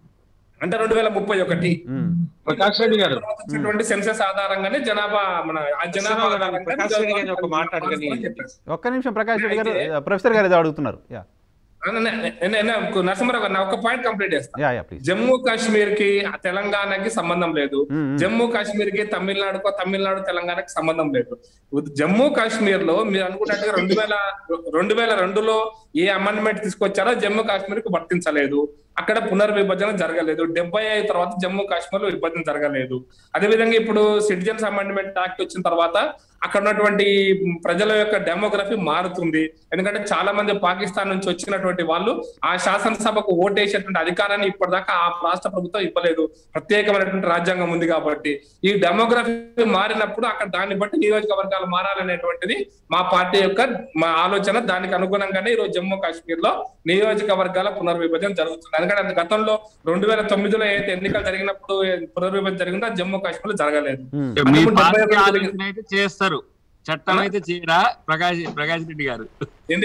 అంటే రెండు వేల ముప్పై ఒకటి ఉమ్. ప్రకాష్ రెడ్డి గారు తర్వాత వచ్చేటువంటి సెన్సెస్ ఆధారంగానే జనాభా మన ఆ జనాభా గారు, ఆధారంగా ప్రకాష్ రెడ్డి గారిని ఒక మాట అడగండి. చెప్పారు. ఒక్క నిమిషం ప్రకాష్ రెడ్డి గారు ప్రొఫెసర్ గారు ఏదో అడుగుతున్నారు యా ఆ, నే- నే- నే- నే- నరసింహారావు గారు నా ఒక పాయింట్ కంప్లీట్ చేస్తాను yeah yeah please Jammu Kashmir కి తెలంగాణకి సంబంధం లేదు మ్మ్, మ్మ్. జమ్మూ కాశ్మీర్ కి తమిళనాడుకో తమిళనాడు తెలంగాణకి సంబంధం లేదు ఉద్- జమ్మూ కాశ్మీర్ లో మీరు అనుకున్నట్టుగా రెండు వేల రెండు వేల రెండులో ఏ అమెండ్మెంట్ తీసుకొచ్చారో జమ్మూ కాశ్మీర్ కు వర్తించలేదు అక్కడ పునర్విభజన జరగలేదు డెబ్బై ఐదు తర్వాత జమ్మూ కాశ్మీర్ లో విభజన జరగలేదు అదేవిధంగా ఇప్పుడు సిటిజన్స్ అమెండ్మెంట్ యాక్ట్ వచ్చిన తర్వాత అక్కడ ఉన్నటువంటి ప్రజల యొక్క డెమోగ్రఫీ మారుతుంది ఎందుకంటే చాలా మంది పాకిస్తాన్ నుంచి వచ్చినటువంటి వాళ్ళు ఆ శాసనసభకు ఓటేసేటువంటి అధికారాన్ని ఇప్పటిదాకా ఆ రాష్ట్ర ప్రభుత్వం ఇవ్వలేదు ప్రత్యేకమైనటువంటి రాజ్యాంగం ఉంది కాబట్టి ఈ డెమోగ్రఫీ మారినప్పుడు అక్కడ దాన్ని బట్టి నియోజకవర్గాలు మారాలనేటువంటిది మా పార్టీ యొక్క మా ఆలోచన దానికి అనుగుణంగానే ఈరోజు జమ్మూ కాశ్మీర్ లో నియోజకవర్గాల పునర్విభజన జరుగుతుంది ఎందుకంటే అది గతంలో రెండు వేల తొమ్మిదిలో ఏదైతే ఎన్నికలు జరిగినప్పుడు పునర్విభజన జరిగిందో అది జమ్మూ కాశ్మీర్ లో జరగలేదు ఉమ్. మీ అందుకు పార్టీ డెబ్బై ఒకటి ఆలోచన అయితే చేస్తారు చట్టం అయితే చేయరా ప్రకాష్ ప్రకాష్ రెడ్డి గారు ఏంటి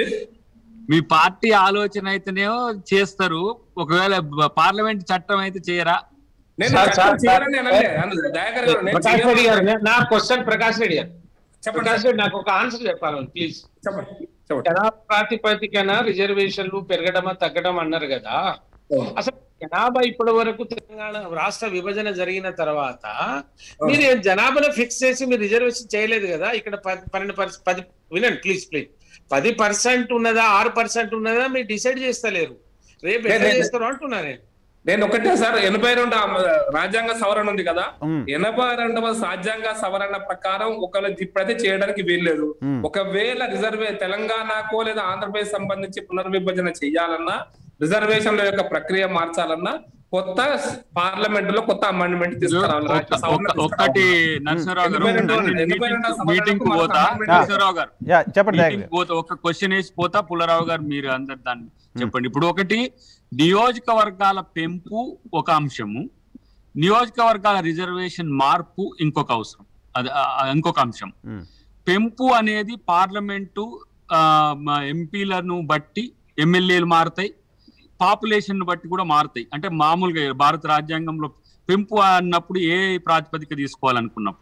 మీ పార్టీ ఆలోచన అయితేనేమో చేస్తారు ఒకవేళ పార్లమెంట్ చట్టం అయితే చేయరా నేను సార్, చట్టం సార్, చేయాలని సార్, అనలే. అను- దయాకర్ గారు, నేను ప్రకాష్ రెడ్డి గారు చేయాలని- నా క్వశ్చన్ ప్రకాష్ రెడ్డి గారు చెప్పండి ప్రకాష్ రెడ్డి నాకు ఒక ఆన్సర్ చెప్పాలి ప్లీజ్ చెప్పండి చెప్పండి జనాభా ప్రాతిపదికన రిజర్వేషన్లు పెరగడమా తగ్గడం అన్నారు కదా అసలు జనాభా ఇప్పటి వరకు తెలంగాణ రాష్ట్ర విభజన జరిగిన తర్వాత మీరు ఏం జనాభాలో ఫిక్స్ చేసి మీరు రిజర్వేషన్ చేయలేదు కదా ఇక్కడ పది- పన్నెండు పర్సెంట్ పది వినండి ప్లీజ్ ప్లీజ్ పది పర్సెంట్ ఉన్నదా ఆరు పర్సెంట్ ఉన్నదా మీరు డిసైడ్ చేస్తలేరు రేపు ఎట్లా లేదు. చేస్తారు అంటున్నా నేను నేను ఒకటే సార్ ఎనభై రెండు రాజ్యాంగ సవరణ ఉంది కదా ఉమ్. ఎనభై రెండవ రాజ్యాంగ సవరణ ప్రకారం ఒకవేళ ఇప్పుడైతే చేయడానికి వీల్లేదు ఉమ్. ఒకవేళ రిజర్వే తెలంగాణకో లేదా ఆంధ్రప్రదేశ్ సంబంధించి పునర్విభజన చేయాలన్నా రిజర్వేషన్ల యొక్క ప్రక్రియ మార్చాలన్నా కొత్త పార్లమెంట్ లో కొత్త అమెండ్మెంట్ తీసుకురావాలి రాజ్యాంగ ఒక్క- సవరణ ఒక్క- ఒక్కటి నరసింహరావు గారు ఎనభై రెండు- నేను ఎనభై రెండు మీటింగ్- మీటింగ్ కు పోతా సవరణకు నరసింహరావు గారు యా చెప్పండి దయాకర్ మీటింగ్ గారు. పోతా ఒక క్వశ్చన్ వేసి పోతా పుల్లారావు గారు మీరు అందరు దాన్ని చెప్పండి ఇప్పుడు ఒకటి నియోజకవర్గాల పెంపు ఒక అంశము నియోజకవర్గాల రిజర్వేషన్ మార్పు ఇంకొక అవసరం అది ఆ, ఆ, ఇంకొక అంశం ఉమ్. పెంపు అనేది పార్లమెంటు ఆ, మ- ఎంపీలను బట్టి ఎమ్మెల్యేలు మారుతాయి పాపులేషన్ బట్టి కూడా మారుతాయి అంటే మామూలుగా భారత రాజ్యాంగంలో పెంపు అన్నప్పుడు ఏ ప్రాతిపదిక తీసుకోవాలనుకున్నప్పుడు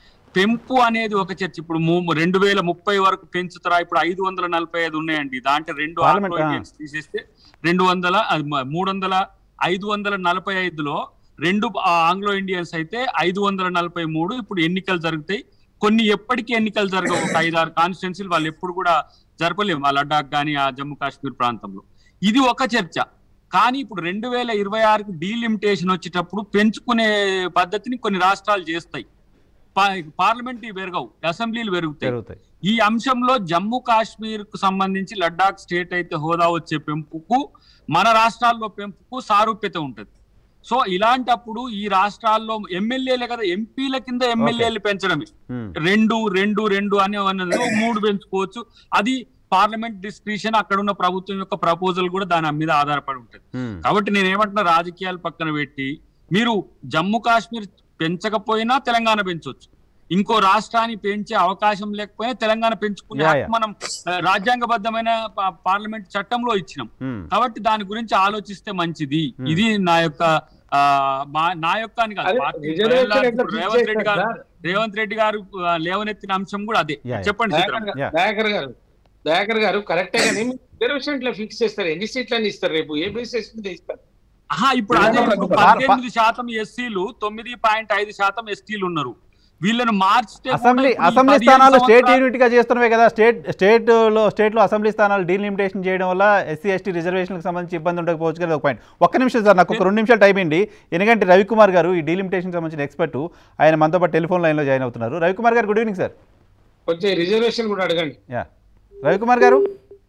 పెంపు అనేది ఒక చర్చ ఇప్పుడు ము- రెండు వేల ముప్పై వరకు పెంచుతారా ఇప్పుడు ఐదు వందల నలభై ఐదు ఉన్నాయండి దాంట్లో రెండు Parliament, ఆంగ్లో ఇండియన్స్ తీసేస్తే రెండు వందల అది మ- మూడు వందల ఐదు వందల నలభై ఐదులో రెండు ఆ ఆంగ్లో ఇండియన్స్ అయితే ఐదు వందల నలభై మూడు ఇప్పుడు ఎన్నికలు జరుగుతాయి కొన్ని ఎప్పటికీ ఎన్నికలు జరగవు ఒక ఐదు ఆరు కాన్స్టిట్యున్సీలు వాళ్ళు ఎప్పుడు కూడా జరపలేము ఆ లడ్డాక్ కానీ ఆ జమ్మూ కాశ్మీర్ ప్రాంతంలో ఇది ఒక చర్చ కానీ ఇప్పుడు రెండు వేల ఇరవై ఆరుకు డీలిమిటేషన్ వచ్చేటప్పుడు పెంచుకునే పద్ధతిని కొన్ని రాష్ట్రాలు చేస్తాయి పా- పార్లమెంట్ పెరగవు అసెంబ్లీలు పెరుగుతాయి జరుగుతాయి ఈ అంశంలో జమ్మూ కాశ్మీర్ కు సంబంధించి లడ్డాక్ స్టేట్ అయితే హోదా వచ్చే పెంపుకు మన రాష్ట్రాల్లో పెంపుకు సారూప్యత ఉంటది సో ఇలాంటప్పుడు ఈ రాష్ట్రాల్లో ఎమ్మెల్యేలే కదా ఎంపీల కింద ఎమ్మెల్యేలు పెంచడమే ఉమ్. రెండు రెండు రెండు అని అన్నది మూడు పెంచుకోవచ్చు అది పార్లమెంట్ డిస్క్రిషన్ అక్కడ ఉన్న ప్రభుత్వం యొక్క ప్రపోజల్ కూడా దాని మీద ఆధారపడి ఉంటది ఉమ్. కాబట్టి నేను ఏమంటున్నా రాజకీయాలు పక్కన పెట్టి మీరు జమ్మూ కాశ్మీర్ పెంచకపోయినా తెలంగాణ పెంచవచ్చు ఇంకో రాష్ట్రాన్ని పెంచే అవకాశం లేకపోయినా తెలంగాణ పెంచుకునే యా, హక్కు యా. మనం ఆ, రాజ్యాంగబద్ధమైన పా- పార్లమెంట్ చట్టంలో ఇచ్చినాం మ్మ్. కాబట్టి దాని గురించి ఆలోచిస్తే మంచిది Hmm. ఇది నా యొక్క ఆ, మా- నా యొక్క అని కాదు అదే పార్టీ రిజర్వేషన్ ప్రజల- ఎట్లా ఇప్పుడు fix రేవంత్ రెడ్డి చేస్తారు గారు సార్? రేవంత్ రెడ్డి గారు ఆ, లేవనెత్తిన అంశం కూడా అదే యా, యా. చెప్పండి దయాకర్ సీతారాం. గారు- Yeah. దయాకర్ గారు దయాకర్ గారు కరెక్టే కానీ రిజర్వేషన్ ఇట్లా ఫిక్స్ చేస్తారు ఎన్ని సీట్లని ఇస్తారు రేపు ఏ బేసిస్ మీద ఇస్తారు ఆహా ఇప్పుడు అదే తెలంగాణ ఇప్పుడు ప్రభుత్వం. పద్దెనిమిది శాతం ఎస్సీలు తొమ్మిది పాయింట్ ఐదు శాతం ఎస్టీలు ఉన్నారు వీళ్ళను మార్చితే కూడా అసెంబ్లీ ఇప్పుడు ఈ అసెంబ్లీ పదిహేను స్థానాలు స్టేట్ సంవత్సరాలు- యూనిట్ గా చేస్తున్నవే కదా స్టేట్ స్టేట్ లో స్టేట్ లో అసెంబ్లీ స్థానాలు డీలిమిటేషన్ చేయడం వల్ల ఎస్సీ ఎస్టీ రిజర్వేషన్కి సంబంధించి ఇబ్బంది ఉండకపోవచ్చు కదా ఒక పాయింట్ ఒక్క నిమిషం సార్ నాకు ఒక రెండు నిమిషాలు టైం ఇండి ఎందుకంటే రవికుమార్ గారు ఈ డీలిమిటేషన్ సంబంధించిన ఎక్స్పర్ట్ ఆయన మనతో పాటు టెలిఫోన్ లైన్లో జాయిన్ అవుతున్నారు Ravikumar garu good evening sir కొంచెం రిజర్వేషన్ కూడా అడగండి యా రవికుమార్ గారు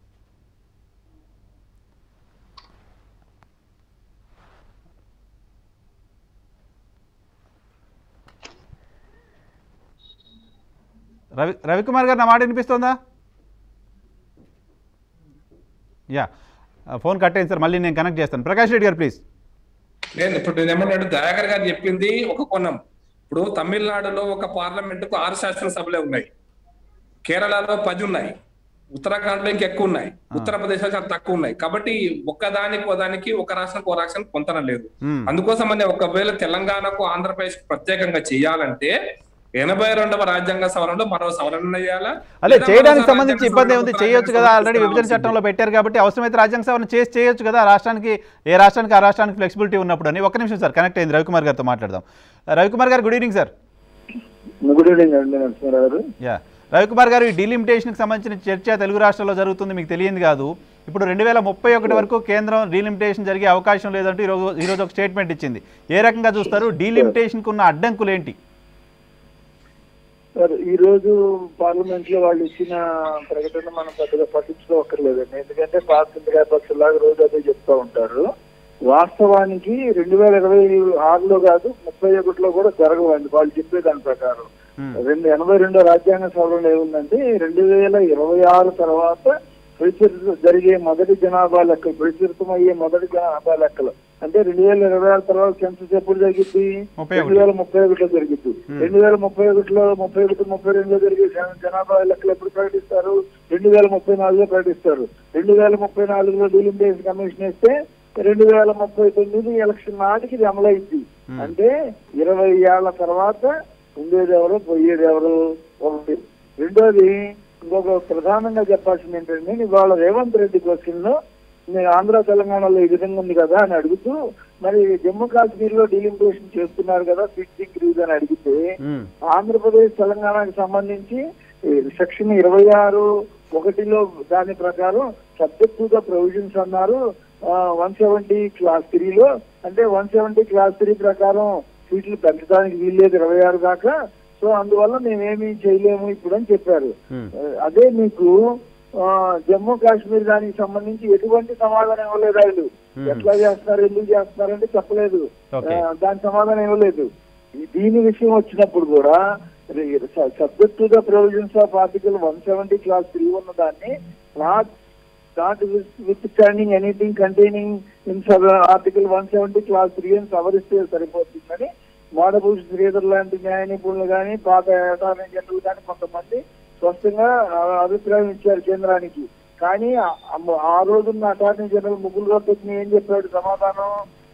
రవి రవికుమార్ గారు నా మాట వినిపిస్తుందా యా ఫోన్ కట్ అయింది సార్ మళ్ళీ నేను కనెక్ట్ చేస్తాను ప్రకాష్ రెడ్డి గారు ప్లీజ్ నేను ఇప్పుడు నేను ఏమన్నాడు దయాకర్ గారు చెప్పింది ఒక కోణం ఇప్పుడు తమిళనాడులో ఒక పార్లమెంటుకు ఆరు శాసనసభలే ఉన్నాయి కేరళలో పది ఉన్నాయి ఉత్తరాఖండ్ లో ఇంకెక్కువ ఉన్నాయి ఉత్తరప్రదేశ్ లో చాలా తక్కువ ఉన్నాయి కాబట్టి ఒక్కదానికి ఒకదానికి ఒక రాష్ట్రానికి ఒక రాష్ట్రానికి పొంతన లేదు మ్మ్. అందుకోసం అని ఒకవేళ తెలంగాణకు ఆంధ్రప్రదేశ్ ప్రత్యేకంగా చేయాలంటే ఎనభై రెండవ రాజ్యాంగ సవరణలో మరో సవరణ చేయాలా అదే లేదా చేయడానికి మరో సంబంధించి రాజ్యాంగ ఇబ్బంది సవరణ, ఉంది కొత్త చేయొచ్చు రాజ్యాంగ కదా సవరణ ఆల్రెడీ విభజన తీసుకురావాల్సింది. చట్టంలో పెట్టారు కాబట్టి అవసరమైతే రాజ్యాంగ సవరణ చేసి చేయొచ్చు కదా ఆ రాష్ట్రానికి ఏ రాష్ట్రానికి ఆ రాష్ట్రానికి ఫ్లెక్సిబిలిటీ ఉన్నప్పుడు అని ఒక్క నిమిషం సార్ కనెక్ట్ అయింది రవికుమార్ గారితో మాట్లాడదాం Ravikumar garu good evening sir good evening అండి నరసింహారావు గారు యా రవికుమార్ గారు ఈ డీలిమిటేషన్కి సంబంధించిన చర్చ తెలుగు రాష్ట్రాల్లో జరుగుతుంది మీకు తెలియదు కాదు ఇప్పుడు రెండు వేల ముప్పై ఒకటి వరకు కేంద్రం డీలిమిటేషన్ జరిగే అవకాశం లేదంటూ ఈరోజు ఈరోజు ఒక స్టేట్మెంట్ ఇచ్చింది ఏ రకంగా చూస్తారు డీలిమిటేషన్కి ఉన్న అడ్డంకులు ఏంటి సార్ ఈ రోజు పార్లమెంట్ లో వాళ్ళు ఇచ్చిన ప్రకటన మనం పెద్దగా పట్టించుకోకర్లేదండి ఎందుకంటే పార్టీ పక్షులాగా రోజు అదే చెప్తా ఉంటారు వాస్తవానికి రెండు వేల ఇరవై ఆరులో కాదు ముప్పై ఒకటిలో కూడా జరగవండి వాళ్ళు చెప్పే దాని ప్రకారం Hmm. రెండు ఎనభై రెండో రాజ్యాంగ సవరణలో ఏముందంటే రెండు వేల ఇరవై ఆరు తర్వాత ప్రచురిత జరిగే మొదటి జనాభా లెక్కలు ప్రచురితమయ్యే మొదటి జనాభా లెక్కలు అంటే రెండు వేల ఇరవై ఆరు తర్వాత సెన్సస్ ఎప్పుడు జరిగింది ముప్పై రెండు ఒకటి. వేల ముప్పై ఒకటిలో జరిగింది Hmm. రెండు వేల ముప్పై ఒకటిలో ముప్పై ఒకటి ముప్పై రెండులో జరిగే జన- జనాభా లెక్కలు ఎప్పుడు ప్రకటిస్తారు రెండు వేల ముప్పై నాలుగులో ప్రకటిస్తారు రెండు వేల ముప్పై నాలుగులో డీలిమిటేషన్ కమిషన్ వేస్తే రెండు వేల ముప్పై తొమ్మిది ఎలక్షన్ నాటికి ఇది అమలైంది Hmm. అంటే ఇరవై ఏళ్ల తర్వాత ఉండేది ఎవరు పోయేది ఎవరు ఒకటి రెండోది ఇంకొక ప్రధానంగా చెప్పాల్సింది ఏంటంటే ఇవాళ రేవంత్ రెడ్డి క్వశ్చన్ లో నేను ఆంధ్ర తెలంగాణలో ఈ విధంగా ఉంది కదా అని అడుగుతూ మరి జమ్మూ కాశ్మీర్ లో డీలిమిటేషన్ చేస్తున్నారు కదా సిక్స్ డిగ్రీస్ అని అడిగితే మ్మ్. ఆంధ్రప్రదేశ్ తెలంగాణకు సంబంధించి ఈ సెక్షన్ ఇరవై ఆరు ఒకటిలో దాని ప్రకారం సబ్జెక్టివ్ గా ప్రొవిజన్స్ అన్నారు వన్ సెవెంటీ క్లాస్ త్రీలో అంటే వన్ సెవెంటీ క్లాస్ త్రీ ప్రకారం సీట్లు పెంచడానికి వీల్లేదు ఇరవై ఆరు దాకా సో అందువల్ల మేమేమీ చేయలేము ఇప్పుడు అని చెప్పారు మ్మ్. ఆ, అదే మీకు ఆ, జమ్మూ కాశ్మీర్ దానికి సంబంధించి ఎటువంటి సమాధానం ఇవ్వలేదు వాళ్ళు Hmm. ఎట్లా చేస్తున్నారు ఎందుకు చేస్తున్నారు అంటే చెప్పలేదు Okay. ఆ, దాని సమాధానం ఇవ్వలేదు ఈ- దీని విషయం వచ్చినప్పుడు కూడా subject to the provisions of article one seventy clause three ఉన్న దాన్ని not notwithstanding anything containing in article one seventy clause three అని సవరిస్తే సరిపోతుందని మాడభూష్ శ్రీధర్ లాంటి న్యాయ నిపుణులు కానీ పాత అటార్నీ జనరల్ కానీ కొంతమంది స్పష్టంగా ఆ అభిప్రాయం ఇచ్చారు కేంద్రానికి కానీ ఆ- ఆ- ఆ రోజున్న అటార్నీ జనరల్ ముగ్గురు రొట్టెని ఏం చెప్పాడు సమాధానం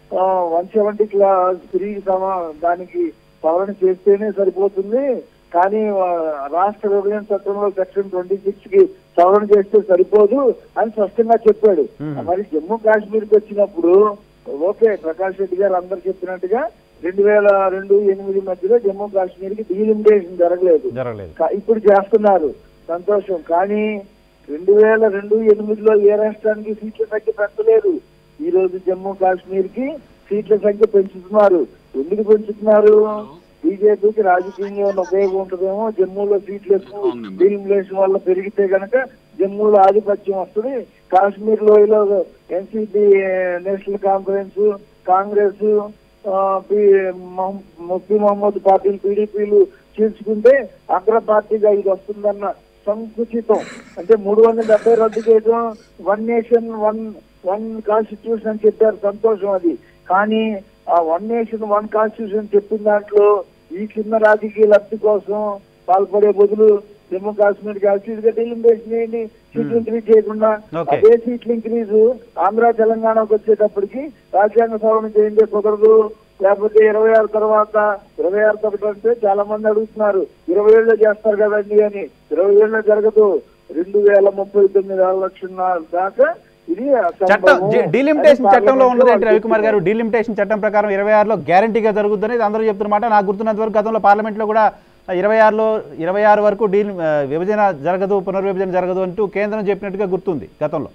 వన్ సెవెంటీ క్లాస్ త్రీ సమా దానికి సవరణ చేస్తేనే సరిపోతుంది కానీ ఆ, రాష్ట్ర విభజన చట్టంలో సెక్షన్ ట్వంటీ సిక్స్ కి సవరణ చేస్తే సరిపోదు అని స్పష్టంగా చెప్పాడు Hmm. మరి జమ్మూ కాశ్మీర్ కి వచ్చినప్పుడు ఓకే ప్రకాష్ రెడ్డి గారు అందరు చెప్పినట్టుగా రెండు వేల రెండు ఎనిమిది మధ్యలో జమ్మూ కాశ్మీర్ కి డీలిమిటేషన్ జరగలేదు జరగలేదు కా- ఇప్పుడు చేస్తున్నారు సంతోషం కానీ రెండు వేల రెండు ఎనిమిదిలో ఏ రాష్ట్రానికి సీట్ల సంఖ్య పెంచలేదు ఈ రోజు జమ్మూ కాశ్మీర్ కి సీట్ల సంఖ్య పెంచుతున్నారు ఎందుకు పెంచుతున్నారు బీజేపీకి రాజకీయంగా ఏమైనా ఉపయోగం ఉంటుందేమో జమ్మూలో సీట్లు ఎక్కువ అవునండి. డీలిమిటేషన్ వల్ల పెరిగితే గనక జమ్మూలో ఆధిపత్యం వస్తుంది కాశ్మీర్ లోయలో ఎన్సీపీ నేషనల్ కాన్ఫరెన్స్ కాంగ్రెస్ ఆ, పి- మొహం- ముఫ్తీ మహమ్మద్ పార్టీలు పీడీపీలు చీల్చుకుంటే అగ్ర పార్టీగా ఇది వస్తుందన్న సంకుచితం అంటే మూడు వందల డెబ్బై రద్దు చేయడం one nation one one constitution అని చెప్పారు సంతోషం అది కానీ ఆ వన్ నేషన్ వన్ కాన్స్టిట్యూషన్ చెప్పిన దాంట్లో ఈ చిన్న రాజకీయ లబ్ధి కోసం పాల్పడే బదులు జమ్మూ కాశ్మీర్ కి అసలు డెలిమిటేషన్ చేయండి సీట్లు ఇంక్రీజ్ చేయకుండా Okay. అదే సీట్లు ఇంక్రీజ్ ఆంధ్ర తెలంగాణకు వచ్చేటప్పటికి రాజ్యాంగ సవరణ చేయండి కుదరదు లేకపోతే ఇరవై ఆరు తర్వాత ఇరవై ఆరు తర్వాత అంటే చాలా మంది అడుగుతున్నారు ఇరవై ఏళ్ళలో చేస్తారు కదండి అని ఇరవై ఏళ్ళలో జరగదు రెండు వేల ముప్పై తొమ్మిది ఆరు లక్షల దాకా ఇది చట్టం అసంభవం. డీలిమిటేషన్ అది చట్టంలో ఉన్నది ఏంటి పార్లమెంట్లో రవికుమార్ గారు డీలిమిటేషన్ చట్టం ప్రకారం ఇరవై ఆరులో గ్యారంటీగా జరుగుతుందని ఇది అందరూ చెప్తున్నమాట నాకు గుర్తున్నంత వరకు గతంలో పార్లమెంట్లో కూడా ఇరవై ఆరులో ఇరవై ఆరు వరకు డీల్ ఆ, విభజన జరగదు పునర్విభజన జరగదు అంటూ కేంద్రం చెప్పినట్టుగా గుర్తుంది గతంలో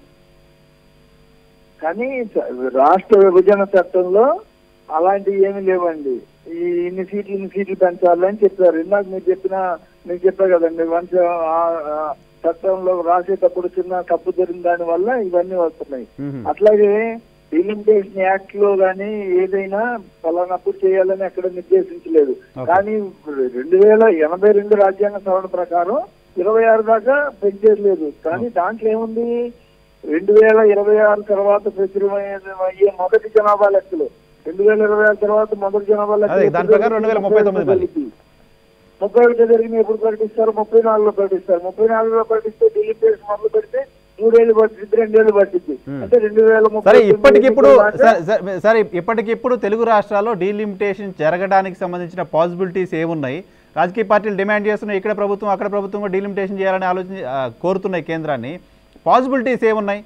కానీ చ- రాష్ట్ర విభజన చట్టంలో అలాంటివి ఏమీ లేవండి ఈ ఇన్ని సీట్లు ఇన్ని సీట్లు పెంచాలి అని చెప్పారు ఇందాక మీరు చెప్పిన మీకు చెప్పారు కదండి వంశ ఆ- ఆ చట్టంలో రాసేటప్పుడు చిన్న తప్పు జరిగిన దాని వల్ల ఇవన్నీ వస్తున్నాయి మ్మ్. అట్లాగే డిలిమిటేషన్ యాక్ట్ లో గానీ ఏదైనా ఫలానప్పుడు చేయాలని అక్కడ నిర్దేశించలేదు Okay. కానీ రెండు వేల ఎనభై రెండు రాజ్యాంగ సవరణ ప్రకారం ఇరవై ఆరు దాకా పెంచేయలేదు కానీ దాంట్లో ఏముంది రెండు వేల ఇరవై ఆరు తర్వాత ప్రచురమయ్యే మొదటి జనాభా లెక్కలు రెండు వేల ఇరవై ఆరు తర్వాత మొదటి జనాభా అదే, లెక్కలు దాని ప్రకారం 2039 మళ్ళీ. ముప్పై ఒకటి జరిగిన ఎప్పుడు ప్రకటిస్తారు ముప్పై నాలుగులో ప్రకటిస్తారు ముప్పై నాలుగులో ప్రకటిస్తే డిలిమిటేషన్ మొదలు పెడితే మూడేళ్ళు పట్టింది రెండేళ్ళు పట్టింది Hmm. అంటే రెండు వేల ముప్పై సరే తొమ్మిది ఇప్పటికిప్పుడు దాకా సరే, సరే, సరే ఇప్పటికిప్పుడు తెలుగు రాష్ట్రాల్లో డీలిమిటేషన్ జరగడానికి సంబంధించిన పాసిబిలిటీస్ ఏమున్నాయి రాజకీయ పార్టీలు డిమాండ్ చేస్తున్నాయి ఇక్కడ ప్రభుత్వం అక్కడ ప్రభుత్వం కూడా డీలిమిటేషన్ చేయాలని ఆలోచన ఆ, కోరుతున్నాయి కేంద్రాన్ని పాసిబిలిటీస్ ఏమున్నాయి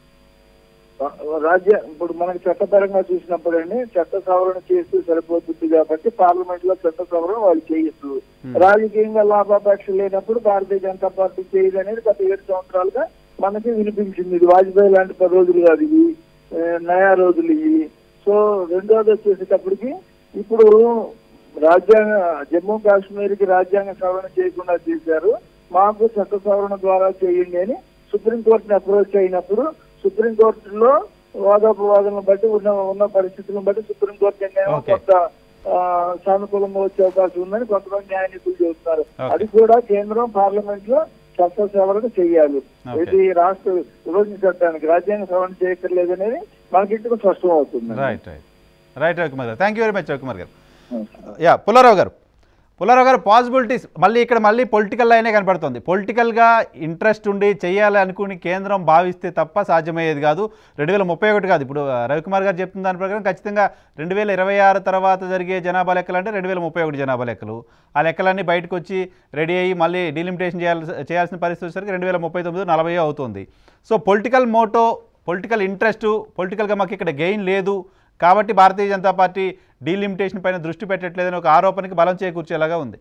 రాజ్య ఇప్పుడు మనకి చట్టపరంగా చూసినప్పుడు అండి చట్ట సవరణ చేస్తే సరిపోతుంది కాబట్టి పార్లమెంట్ లో చట్ట సవరణ వాళ్ళు చేయొచ్చు Hmm. రాజకీయంగా లాభాపేక్ష లేనప్పుడు భారతీయ జనతా పార్టీ చేయదు అనేది గత ఏడు సంవత్సరాలుగా మనకి వినిపించింది ఇది వాజ్పేయి లాంటి పది రోజులు కాదు ఇవి ఆ, నయా రోజులు ఇవి సో రెండోది వచ్చేసేటప్పటికి ఇప్పుడు రాజ్యాంగ జమ్మూ కాశ్మీర్ కి రాజ్యాంగ సవరణ చేయకుండా చేశారు మాకు చట్ట సవరణ ద్వారా చేయండి అని సుప్రీంకోర్టుని అప్రోచ్ అయినప్పుడు సుప్రీంకోర్టులో వాదోపవాదాలను బట్టి ఉన్న ఉన్న పరిస్థితులను బట్టి సుప్రీంకోర్టు నిర్ణయం Okay. కొంత ఆ, సానుకూలంగా వచ్చే అవకాశం ఉందని కొంతమంది న్యాయ నిపుణులు చెబుతున్నారు Okay. అది కూడా కేంద్రం పార్లమెంట్ లో చట్ట సవరణ చేయాలి Okay. ఇది రాష్ట్ర విభజన చట్టానికి రాజ్యాంగ సవరణ చేయక్కర్లేదు అనేది మనకి ఇంటికి స్పష్టం అవుతుంది right right right Ravikumar garu thank you very much Ravikumar garu yeah Pullarao గారు పుల్లారావు గారు పాసిబిలిటీస్ మళ్ళీ ఇక్కడ మళ్ళీ పొలిటికల్ లైనే కనపడుతుంది పొలిటికల్గా ఇంట్రెస్ట్ ఉండి చేయాలి అనుకుని కేంద్రం భావిస్తే తప్ప సాధ్యమయ్యేది కాదు రెండు వేల ముప్పై ఒకటి కాదు ఇప్పుడు ఆ, రవికుమార్ గారు చెప్తున్న దాని ప్రకారం ఖచ్చితంగా రెండు వేల ఇరవై ఆరు తర్వాత జరిగే జనాభా లెక్కలు అంటే రెండు వేల ముప్పై ఒకటి జనాభా లెక్కలు ఆ లెక్కలన్నీ బయటకు వచ్చి రెడీ అయ్యి మళ్ళీ డీలిమిటేషన్ చేయాల్సి చేయాల్సిన పరిస్థితి వచ్చేసరికి రెండు వేల ముప్పై తొమ్మిది నలభై అవుతుంది so political motto political interest పొలిటికల్గా మాకు ఇక్కడ గెయిన్ లేదు కాబట్టి భారతీయ జనతా పార్టీ డీలిమిటేషన్ పైన దృష్టి పెట్టట్లేదని ఒక ఆరోపణకి బలం చేకూర్చేలాగా ఉంది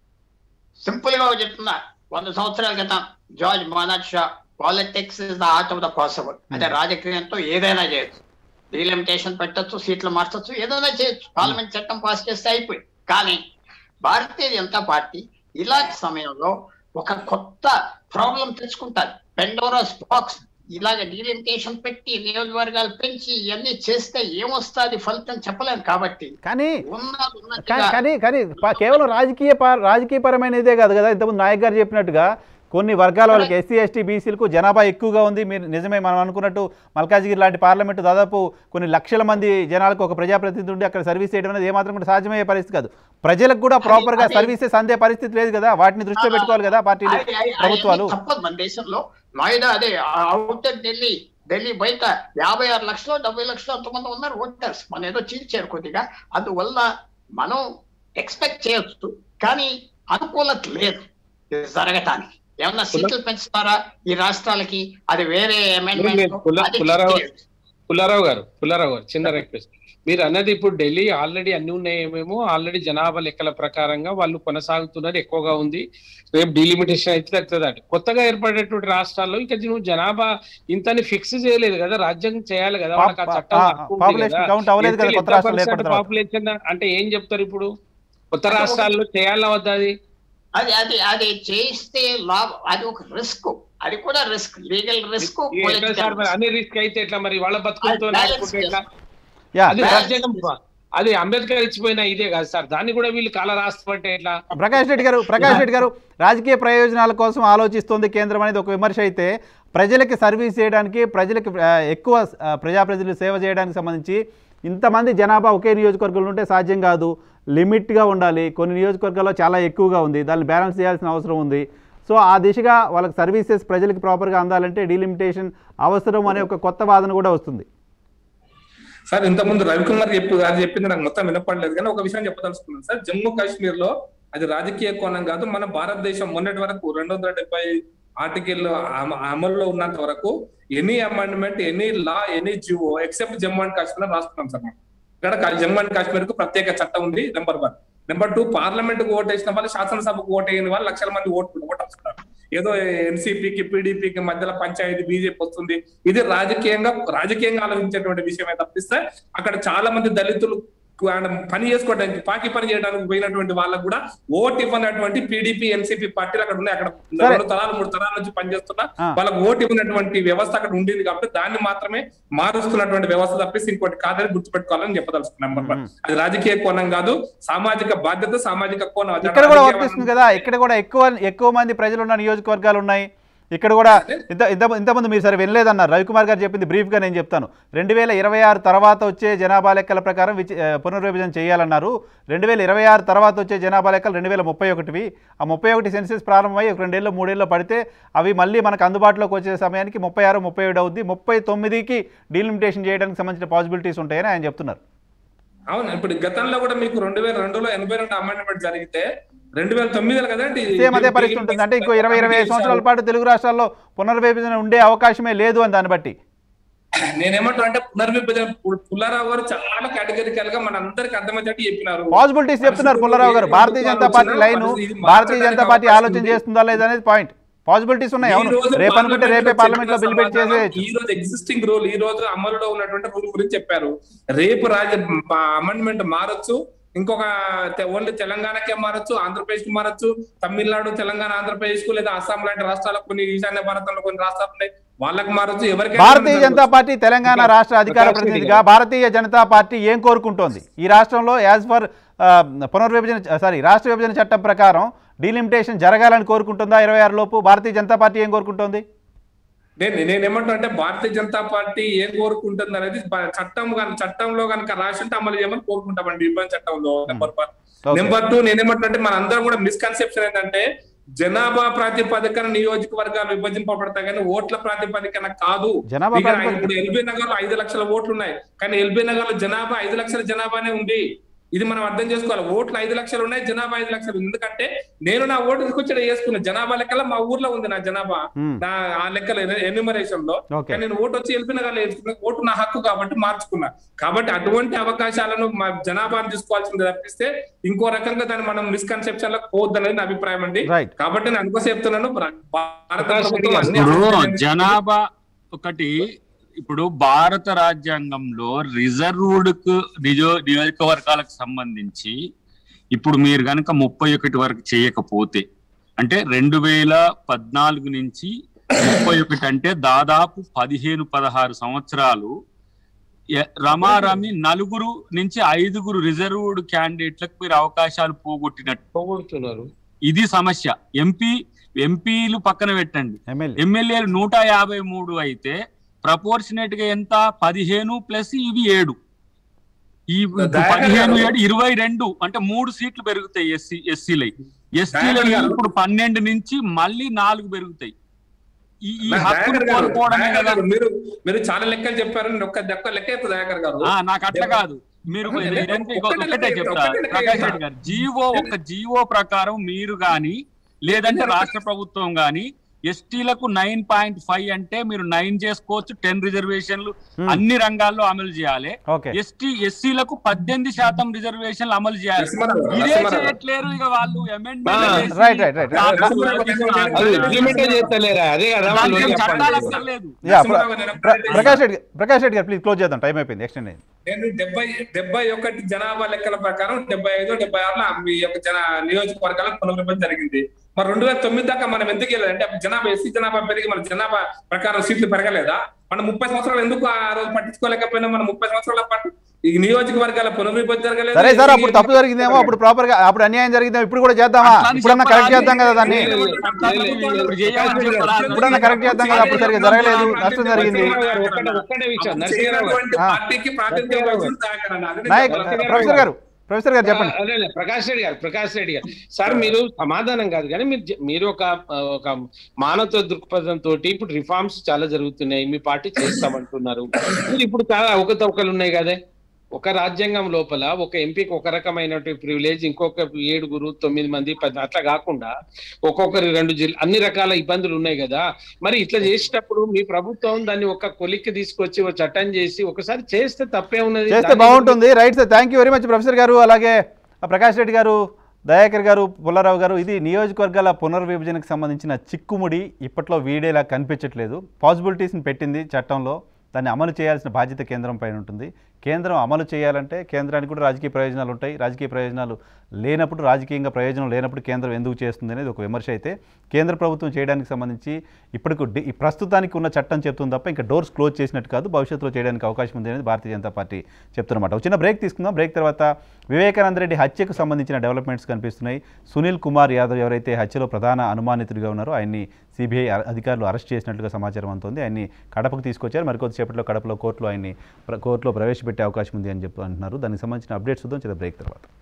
సింపుల్ గా చెప్తున్నా వంద సంవత్సరాల క్రితం జార్జ్ మోనాట్ Shaw politics is the art of the possible అంటే రాజకీయంతో ఏదైనా చేయొచ్చు డీలిమిటేషన్ పెట్టొచ్చు సీట్లు మార్చొచ్చు ఏదైనా చేయొచ్చు పార్లమెంట్ చట్టం పాస్ చేస్తే అయిపోయి కానీ భారతీయ జనతా పార్టీ ఇలాంటి సమయంలో ఒక కొత్త ప్రాబ్లం తెచ్చుకుంటారు పెండోరస్ బాక్స్ ఇలాగ డీలిమిటేషన్ పెట్టి నియోజకవర్గాలు పెంచి ఇవన్నీ చేస్తే ఏమొస్తుంది ఫలితం చెప్పలేము కాబట్టి కానీ ఉన్నది కానీ ఉన్నట్టుగా కానీ కానీ ప- కేవలం రాజకీయ ప- రాజకీయపరమైనదే కాదు కదా ఇంతకుముందు నాయక్ గారు చెప్పినట్టుగా కొన్ని వర్గాల వాళ్ళకి ఎస్సీ ఎస్టీ బీసీలకు జనాభా ఎక్కువగా ఉంది మీరు నిజమే మనం అనుకున్నట్టు మల్కాజ్గిరి లాంటి పార్లమెంటు దాదాపు కొన్ని లక్షల మంది జనాలకు ఒక ప్రజాప్రతినిధి ఉండి అక్కడ సర్వీస్ చేయడం అనేది ఏమాత్రం కూడా సాధ్యమయ్యే పరిస్థితి కాదు ప్రజలకు కూడా ప్రాపర్గా అది- సర్వీసెస్ అందే పరిస్థితి లేదు కదా వాటిని దృష్టిలో పెట్టుకోవాలి కదా పార్టీలు అది- అది- అది ప్రభుత్వాలు తప్పదు మన దేశంలో నోయిడా అదే అవుటర్ ఢిల్లీ ఢిల్లీ బయట యాభై ఆరు లక్షలు డెబ్బై లక్షలు అంతమంది ఉన్నారు ఓటర్స్ మన ఏదో చీల్చారు కొద్దిగా అందువల్ల మనం ఎక్స్పెక్ట్ చేయొచ్చు కానీ అనుకూలత లేదు ఇది జరగటానికి ఏమన్నా సీట్లు పెంచుతారా ఈ రాష్ట్రాలకి అది వేరే లేదు, లేదు. పుల్ల- పుల్లారావు పుల్లారావు గారు పుల్లారావు గారు చిన్న రిక్వెస్ట్ మీరు అన్నది ఇప్పుడు ఢిల్లీ ఆల్రెడీ అన్ని ఉన్నాయేమేమో ఆల్రెడీ జనాభా లెక్కల ప్రకారంగా వాళ్ళు కొనసాగుతున్నది ఎక్కువగా ఉంది రేపు డీలిమిటేషన్ అయితే తగ్గుతుంది అంటే కొత్తగా ఏర్పడేటువంటి రాష్ట్రాల్లో ఇంకా నువ్వు జనాభా ఇంతని ఫిక్స్ చేయలేదు కదా రాజ్యాంగం చేయాలి కదా వాళ్ళకి ఆ చట్టం పా- హక్కు ఉంది పాపులేషన్ కదా. కౌంట్ అవ్వలేదు కదా ఎంత- కొత్త ఎంత రాష్ట్రాలు percent ఏర్పడిన తర్వాత. పాపులేషన్ అంటే ఏం చెప్తారు ఇప్పుడు కొత్త రాష్ట్రాల్లో చేయాలా వద్దా అది అది అది అది చేస్తే లాభం అది ఒక రిస్క్ అది కూడా రిస్క్ లీగల్ రిస్క్ ఎట్లా సార్ మరి అన్ని రిస్క్ అయితే ఎట్లా మరి వాళ్ళ బతుకులతో అది balance లేకుంటే ఎట్లా యా అది balance రాజ్యాంగం అది అంబేద్కర్ ఇచ్చిపోయిన ఇదే కాదు సార్ దాన్ని కూడా వీళ్ళు కాల రాష్ట్రపతి ఎట్లా ప్రకాష్ రెడ్డి గారు ప్రకాష్ రెడ్డి గారు రాజకీయ ప్రయోజనాల కోసం ఆలోచిస్తోంది కేంద్రం అనేది ఒక విమర్శ అయితే ప్రజలకి సర్వీస్ చేయడానికి ప్రజలకు ఆ, ఎక్కువ ఆ, ప్రజాప్రతినిధులు సేవ చేయడానికి సంబంధించి ఇంతమంది జనాభా ఒకే నియోజకవర్గంలో ఉంటే సాధ్యం కాదు లిమిట్గా ఉండాలి కొన్ని నియోజకవర్గాల్లో చాలా ఎక్కువగా ఉంది దాన్ని బ్యాలెన్స్ చేయాల్సిన అవసరం ఉంది సో ఆ దిశగా వాళ్ళకి సర్వీసెస్ ప్రజలకు ప్రాపర్గా అందాలంటే డీలిమిటేషన్ అవసరం అనే ఒక కొత్త వాదన కూడా వస్తుంది సార్ ఇంతకుముందు రవికుమార్ చెప్పు గారు చెప్పింది నాకు మొత్తం వినపడలేదు కానీ ఒక విషయం చెప్పదలుచుకున్నాను సార్ జమ్మూ కాశ్మీర్ లో అది రాజకీయ కోణం కాదు మన భారతదేశం మొన్నటి వరకు రెండు వందల డెబ్బై ఆర్టికల్ అమల్లో ఉన్నంత వరకు any amendment any law any GO except Jammu and Kashmir లో రాస్తున్నాం సార్ మనం ఇక్కడ కా- జమ్మూ అండ్ కాశ్మీర్ కు ప్రత్యేక చట్టం ఉంది number one number two parliament కు ఓటేసిన వాళ్ళు శాసనసభకు ఓటేయని వాళ్ళు లక్షల మంది ఓటు ఓటేస్తున్నారు ఏదో ఎన్సీపీకి పీడీపీకి మధ్యలో పంచాయతీ బీజేపీ వస్తుంది ఇది రాజకీయంగా రాజకీయంగా ఆలోచించేటువంటి విషయమే తప్పిస్తే అక్కడ చాలా మంది దళితులు ఆయన పని చేసుకోవడానికి పాకి పని చేయడానికి పోయినటువంటి వాళ్ళకు కూడా ఓటు ఇవ్వనటువంటి పీడీపీ ఎన్సీపీ పార్టీలు అక్కడ ఉన్నాయి అక్కడ సరే. రెండు తరాలు మూడు తరాల నుంచి పనిచేస్తున్నా ఆ. వాళ్ళకు ఓటు ఇవ్వనటువంటి వ్యవస్థ అక్కడ ఉండింది కాబట్టి దాన్ని మాత్రమే మారుస్తున్నటువంటి వ్యవస్థ తప్పిస్తే ఇంకోటి కాదని గుర్తుపెట్టుకోవాలని చెప్పదలుచుకున్నాం నెంబర్ వన్ అది రాజకీయ కోణం కాదు సామాజిక బాధ్యత సామాజిక కోణం అది ఇక్కడ కూడా రాజకీయ వర్తిస్తుంది కదా ఇక్కడ కూడా ఎక్కువ ఎక్కువ మంది ప్రజలు ఉన్న నియోజకవర్గాలు ఉన్నాయి ఇక్కడ కూడా ఇంత ఇంత ఇంతకుముందు మీరు సరే వెళ్ళలేదన్నారు రవికుమార్ గారు చెప్పింది బ్రీఫ్గా నేను చెప్తాను రెండు వేల ఇరవై ఆరు తర్వాత వచ్చే జనాభా లెక్కల ప్రకారం విచ ఆ, పునర్విభజన చేయాలన్నారు రెండు వేల ఇరవై ఆరు తర్వాత వచ్చే జనాభా లెక్కలు రెండు వేల ముప్పై ఒకటివి ఆ ముప్పై ఒకటి సెన్సెస్ ప్రారంభమై ఒక రెండేళ్ళు మూడేళ్ళు పడితే అవి మళ్ళీ మనకు అందుబాటులోకి వచ్చే సమయానికి ముప్పై ఆరు ముప్పై ఏడు అవుద్ది ముప్పై తొమ్మిదికి డీలిమిటేషన్ చేయడానికి సంబంధించిన పాసిబిలిటీస్ ఉంటాయని ఆయన చెప్తున్నారు అవును ఇప్పుడు గతంలో కూడా మీకు రెండు వేల రెండులో ఎనభై రెండు అమెండ్మెంట్ జరిగితే రెండు వేల తొమ్మిదిలో కదండి సేమ్ అదే పరిస్థితి ఉంటుంది అంటే ఇంకో ఇరవై ఇరవై ఐదు సంవత్సరాల పాటు తెలుగు రాష్ట్రాల్లో పునర్విభజన ఉండే అవకాశమే లేదు అని దాన్ని బట్టి నేనేమంటా అంటే పునర్విభజన పు- పుల్లారావు గారు చాలా కేటగిరికల్ గా మన అందరికి అర్థమయ్యేటట్టు చెప్పినారు పాసిబిలిటీస్ చెప్తున్నారు Pullarao garu Bharatiya Janata party line Bharatiya Janata party ఆలోచన చేస్తుందా లేదా అనేది పాయింట్ పాసిబిలిటీస్ ఉన్నాయి అవును ఈ రోజు రేపు అనుకుంటే పార్లమెంట్ రేపే లో పార్లమెంట్ లో బిల్ పెట్టి చెప్పిన చేసేయచ్చు సమాధానం ఈ రోజు ఎగ్జిస్టింగ్ రూల్ ఈ రోజు అమలులో ఉన్నటువంటి రూల్ గురించి చెప్పారు రేపు రాజ అమెండ్మెంట్ మారొచ్చు ఇంకొక ఓన్లీ తెలంగాణకే మారొచ్చు ఆంధ్రప్రదేశ్ కి మారొచ్చు తమిళనాడు తెలంగాణ ఆంధ్రప్రదేశ్ కు లేదా అస్సాం లాంటి రాష్ట్రాలకు కొన్ని ఈశాన్య భారతంలో కొన్ని రాష్ట్రాలు ఉన్నాయి వాళ్ళకి మారొచ్చు ఎవరికైనా భారతీయ జనతా జరగవచ్చు. పార్టీ తెలంగాణ రాష్ట్ర అధికార ప్రకాష్ రెడ్డి ప్రతినిధిగా భారతీయ జనతా పార్టీ ఏం కోరుకుంటోంది ఈ రాష్ట్రంలో యాజ్ ఫర్ పునర్విభజన సారీ రాష్ట్ర విభజన చట్టం ప్రకారం డీలిమిటేషన్ జరగాలని కోరుకుంటుందా ఇరవై ఆరు లోపు భారతీయ జనతా పార్టీ ఏం కోరుకుంటోంది నేను నేను ఏమంటా అంటే భారతీయ జనతా పార్టీ ఏం కోరుకుంటుంది అనేది బ- చట్టం కనుక చట్టంలో కనుక రాసి ఉంటే అమలు చేయమని కోరుకుంటామండి విభజన చట్టంలో number one Okay. Number two నేనేమంటే మన అందరం కూడా మిస్కన్సెప్షన్ ఏంటంటే జనాభా ప్రాతిపదికన నియోజకవర్గాలు విభజింపబడతాయి కానీ ఓట్ల ప్రాతిపదికన కాదు జనాభా ఇక్కడ ప్రాతిపదికన- ఇప్పుడు ఎల్బీ నగర్ లో ఐదు లక్షల ఓట్లు ఉన్నాయి కానీ ఎల్బీ నగర్ లో జనాభా ఐదు లక్షల జనాభానే ఉంది ఇది మనం అర్థం చేసుకోవాలి ఓట్లు ఐదు లక్షలు ఉన్నాయి జనాభా ఐదు లక్షలు ఉంది. ఎందుకంటే నేను నా ఓటు తీసుకొచ్చి ఈడ వేసుకున్నా జనాభా లెక్కల మా ఊర్లో ఉంది నా జనాభా Hmm. నా ఆ లెక్కలు ఎన్యూమరేషన్ లో Okay. కానీ నేను ఓటు వచ్చి వెళ్ళిన వాళ్ళు వేసుకున్నా ఓటు నా హక్కు కాబట్టి మార్చుకున్నా కాబట్టి అటువంటి అవకాశాలను మా జనాభాను తీసుకోవాల్సింది తప్పిస్తే ఇంకో రకంగా దాన్ని మనం మిస్కన్సెప్షన్ లో పోవద్దనేది నా అభిప్రాయం అండి Right. కాబట్టి నేను అందుకోసం చెప్తున్నాను భా- భారత ప్రకాష్ రెడ్డి ప్రభుత్వం గారు, అన్ని ఇప్పుడు ఆలోచనలు- జనాభా ఒకటి ఇప్పుడు భారత రాజ్యాంగంలో రిజర్వ్డ్ కు నిజో నియోజకవర్గాలకు సంబంధించి ఇప్పుడు మీరు కనుక ముప్పై ఒకటి వరకు చేయకపోతే అంటే రెండు వేల పద్నాలుగు నుంచి ముప్పై ఒకటి అంటే దాదాపు పదిహేను పదహారు సంవత్సరాలు ఎ- రమారమి నలుగురు నుంచి ఐదుగురు రిజర్వ్డ్ క్యాండిడేట్లకు మీరు అవకాశాలు పోగొట్టినట్టు పోగొడుతున్నారు ఇది సమస్య ఎంపీ ఎంపీలు పక్కన పెట్టండి ఎమ్మెల్యే ఎమ్మెల్యేలు నూట యాభై మూడు అయితే ప్రపోర్షనేట్ గా ఎంత పదిహేను ప్లస్ ఇవి ఏడు ఈ దయాకర్ పదిహేను గారు. ఏడు ఇరవై రెండు అంటే మూడు సీట్లు పెరుగుతాయి ఎస్సీ ఎస్సీలై ఎస్టీలు దయాకర్ గారు. ఇప్పుడు పన్నెండు నుంచి మళ్ళీ నాలుగు పెరుగుతాయి ఈ ఈ నా హక్కును దయాకర్ గారు, కోల్పోవడమే దయాకర్ కదా గారు, మీరు మీరు చాలా లెక్కలు చెప్పారు నేను ఒక్క ఒక్క లెక్క చెప్తా దయాకర్ గారు ఆ, నాకు అట్లా కాదు మీరు ఒక్కటే ఇదంతా ఇగో ఒక్కటే ఒకటే చెప్తా, చెప్తా ఒక్కటే ప్రకాష్ చెప్తా. రెడ్డి గారు జీవో ఒక జీవో ప్రకారం మీరు గాని లేదంటే రాష్ట్ర ప్రభుత్వం గాని ఎస్టీలకు నైన్ పాయింట్ ఫైవ్ అంటే మీరు నైన్ చేసుకోవచ్చు టెన్ రిజర్వేషన్లు Hmm. అన్ని రంగాల్లో అమలు చేయాలి ఓకే ఎస్టీ ఎస్సీలకు పద్దెనిమిది శాతం రిజర్వేషన్లు అమలు చేయాలి నరసింహారావు గారు, ఇదే నరసింహారావు గారు. చేయట్లేరు ఇక వాళ్ళు ఆ, amendment right, right, right. అది ఇంప్లిమెంట్ చేస్తలేరా అదే కదా వాళ్ళు దానికి చట్టాలు చెప్పండి అక్కర్లేదు యా నరసింహారావు గారు, నేను ప్ర- ఒకటే ప్రకాష్ రెడ్డి ప్రకాష్ రెడ్డి గారు ప్లీజ్ క్లోజ్ చేద్దాం టైం అయిపోయింది ఎక్స్టెండ్ అయింది నేను డెబ్బై డెబ్బై ఒకటి జనాభా లెక్కల ప్రకారం డెబ్బై ఐదు డెబ్బై ఆరులో మీ యొక్క జన నియోజకవర్గాలకు పునర్విభజన జరిగింది మరి రెండు వేల తొమ్మిది దాకా మనం ఎందుకు వెళ్ళలేదు అంటే అప్పుడు జనాభా ఎస్సీ జనాభా పెరిగి మన జనాభా ప్రకారం సీట్లు పెరగలేదా మనం ముప్పై సంవత్సరాలు ఎందుకు ఆ రోజు పట్టించుకోలేకపోయినా మనం ముప్పై సంవత్సరాల పాటు ఈ నియోజకవర్గాల పునర్విభజన జరగలేదు సరే సార్ అప్పుడు తప్పు జరిగిందేమో అప్పుడు ప్రాపర్ గా అప్పుడు అన్యాయం జరిగిందేమో ఇప్పుడు కూడా చేద్దామా ఇప్పుడన్నా కరెక్ట్ చేద్దాం కదా దాన్ని ఇప్పుడన్నా కరెక్ట్ చేద్దాం కదా అప్పుడు సరిగ్గా జరగలేదు నష్టం జరిగింది ఒక్కటే ఒక్కటే విషయం నరసింహారావు గారు చేయనటువంటి ఆ. పార్టీకి ప్రాతినిధ్యం వహించిన సహాయకరణ. అది నేను నాయక్ చెప్పాలి. ప్రొఫెసర్ గారు ప్రొఫెసర్ గారు చెప్పండి అదే అదే, ప్రకాష్ రెడ్డి గారు ప్రకాష్ రెడ్డి గారు సార్ మీరు సమాధానం కాదు కానీ మీరు జ- మీరు ఒక ఒక మానవత్వ దృక్పథం తోటి ఇప్పుడు రిఫార్మ్స్ చాలా జరుగుతున్నాయి మీ పార్టీ చేస్తామంటున్నారు మీరు ఇప్పుడు చాలా అవకతవకలు ఉన్నాయి కదే ఒక రాజ్యాంగం లోపల ఒక ఎంపీకి ఒక రకమైనటువంటి ప్రివిలేజ్ ఇంకొక ఏడుగురు తొమ్మిది మంది పది అట్లా కాకుండా ఒక్కొక్కరి రెండు జిల్లా అన్ని రకాల ఇబ్బందులు ఉన్నాయి కదా మరి ఇట్లా చేసేటప్పుడు మీ ప్రభుత్వం దాన్ని ఒక కొలిక్కి తీసుకొచ్చి ఒక చట్టం చేసి ఒకసారి చేస్తే తప్పే ఉన్నది చేస్తే దాన్ని- బాగుంటుంది right sir thank you very much professor garu అలాగే ఆ, ప్రకాష్ రెడ్డి గారు దయాకర్ గారు పుల్లారావు గారు ఇది నియోజకవర్గాల పునర్విభజనకు సంబంధించిన చిక్కుముడి ఇప్పట్లో వీడేలా కనిపించట్లేదు పాసిబిలిటీస్ని పెట్టింది చట్టంలో దాన్ని అమలు చేయాల్సిన బాధ్యత కేంద్రం పైన ఉంటుంది కేంద్రం అమలు చేయాలంటే కేంద్రానికి కూడా రాజకీయ ప్రయోజనాలు ఉంటాయి రాజకీయ ప్రయోజనాలు లేనప్పుడు రాజకీయంగా ప్రయోజనం లేనప్పుడు కేంద్రం ఎందుకు చేస్తుంది అనేది ఒక విమర్శ అయితే కేంద్ర ప్రభుత్వం చేయడానికి సంబంధించి ఇప్పటికి డి- ఈ ప్రస్తుతానికి ఉన్న చట్టం చెప్తుంది తప్ప ఇంకా డోర్స్ క్లోజ్ చేసినట్టు కాదు భవిష్యత్తులో చేయడానికి అవకాశం ఉంది అనేది భారతీయ జనతా పార్టీ చెప్తున్నమాట ఒక చిన్న బ్రేక్ తీసుకుందాం బ్రేక్ తర్వాత వివేకానంద రెడ్డి హత్యకు సంబంధించిన డెవలప్మెంట్స్ కనిపిస్తున్నాయి సునీల్ కుమార్ యాదవ్ ఎవరైతే హత్యలో ప్రధాన అనుమానితుడిగా ఉన్నారో ఆయన్ని సిబిఐ అధికారులు అరెస్ట్ చేసినట్లుగా సమాచారం అందుతోంది ఆయన్ని కడపకు తీసుకొచ్చారు మరికొద్దిసేపట్లో కడపలో కోర్టులో ఆయన్ని ప్ర- కోర్టులో ప్రవేశపెట్టే అవకాశం ఉంది అని చెప్పి అంటున్నారు దానికి సంబంధించిన అప్డేట్స్ చూద్దాం చిన్న బ్రేక్ తర్వాత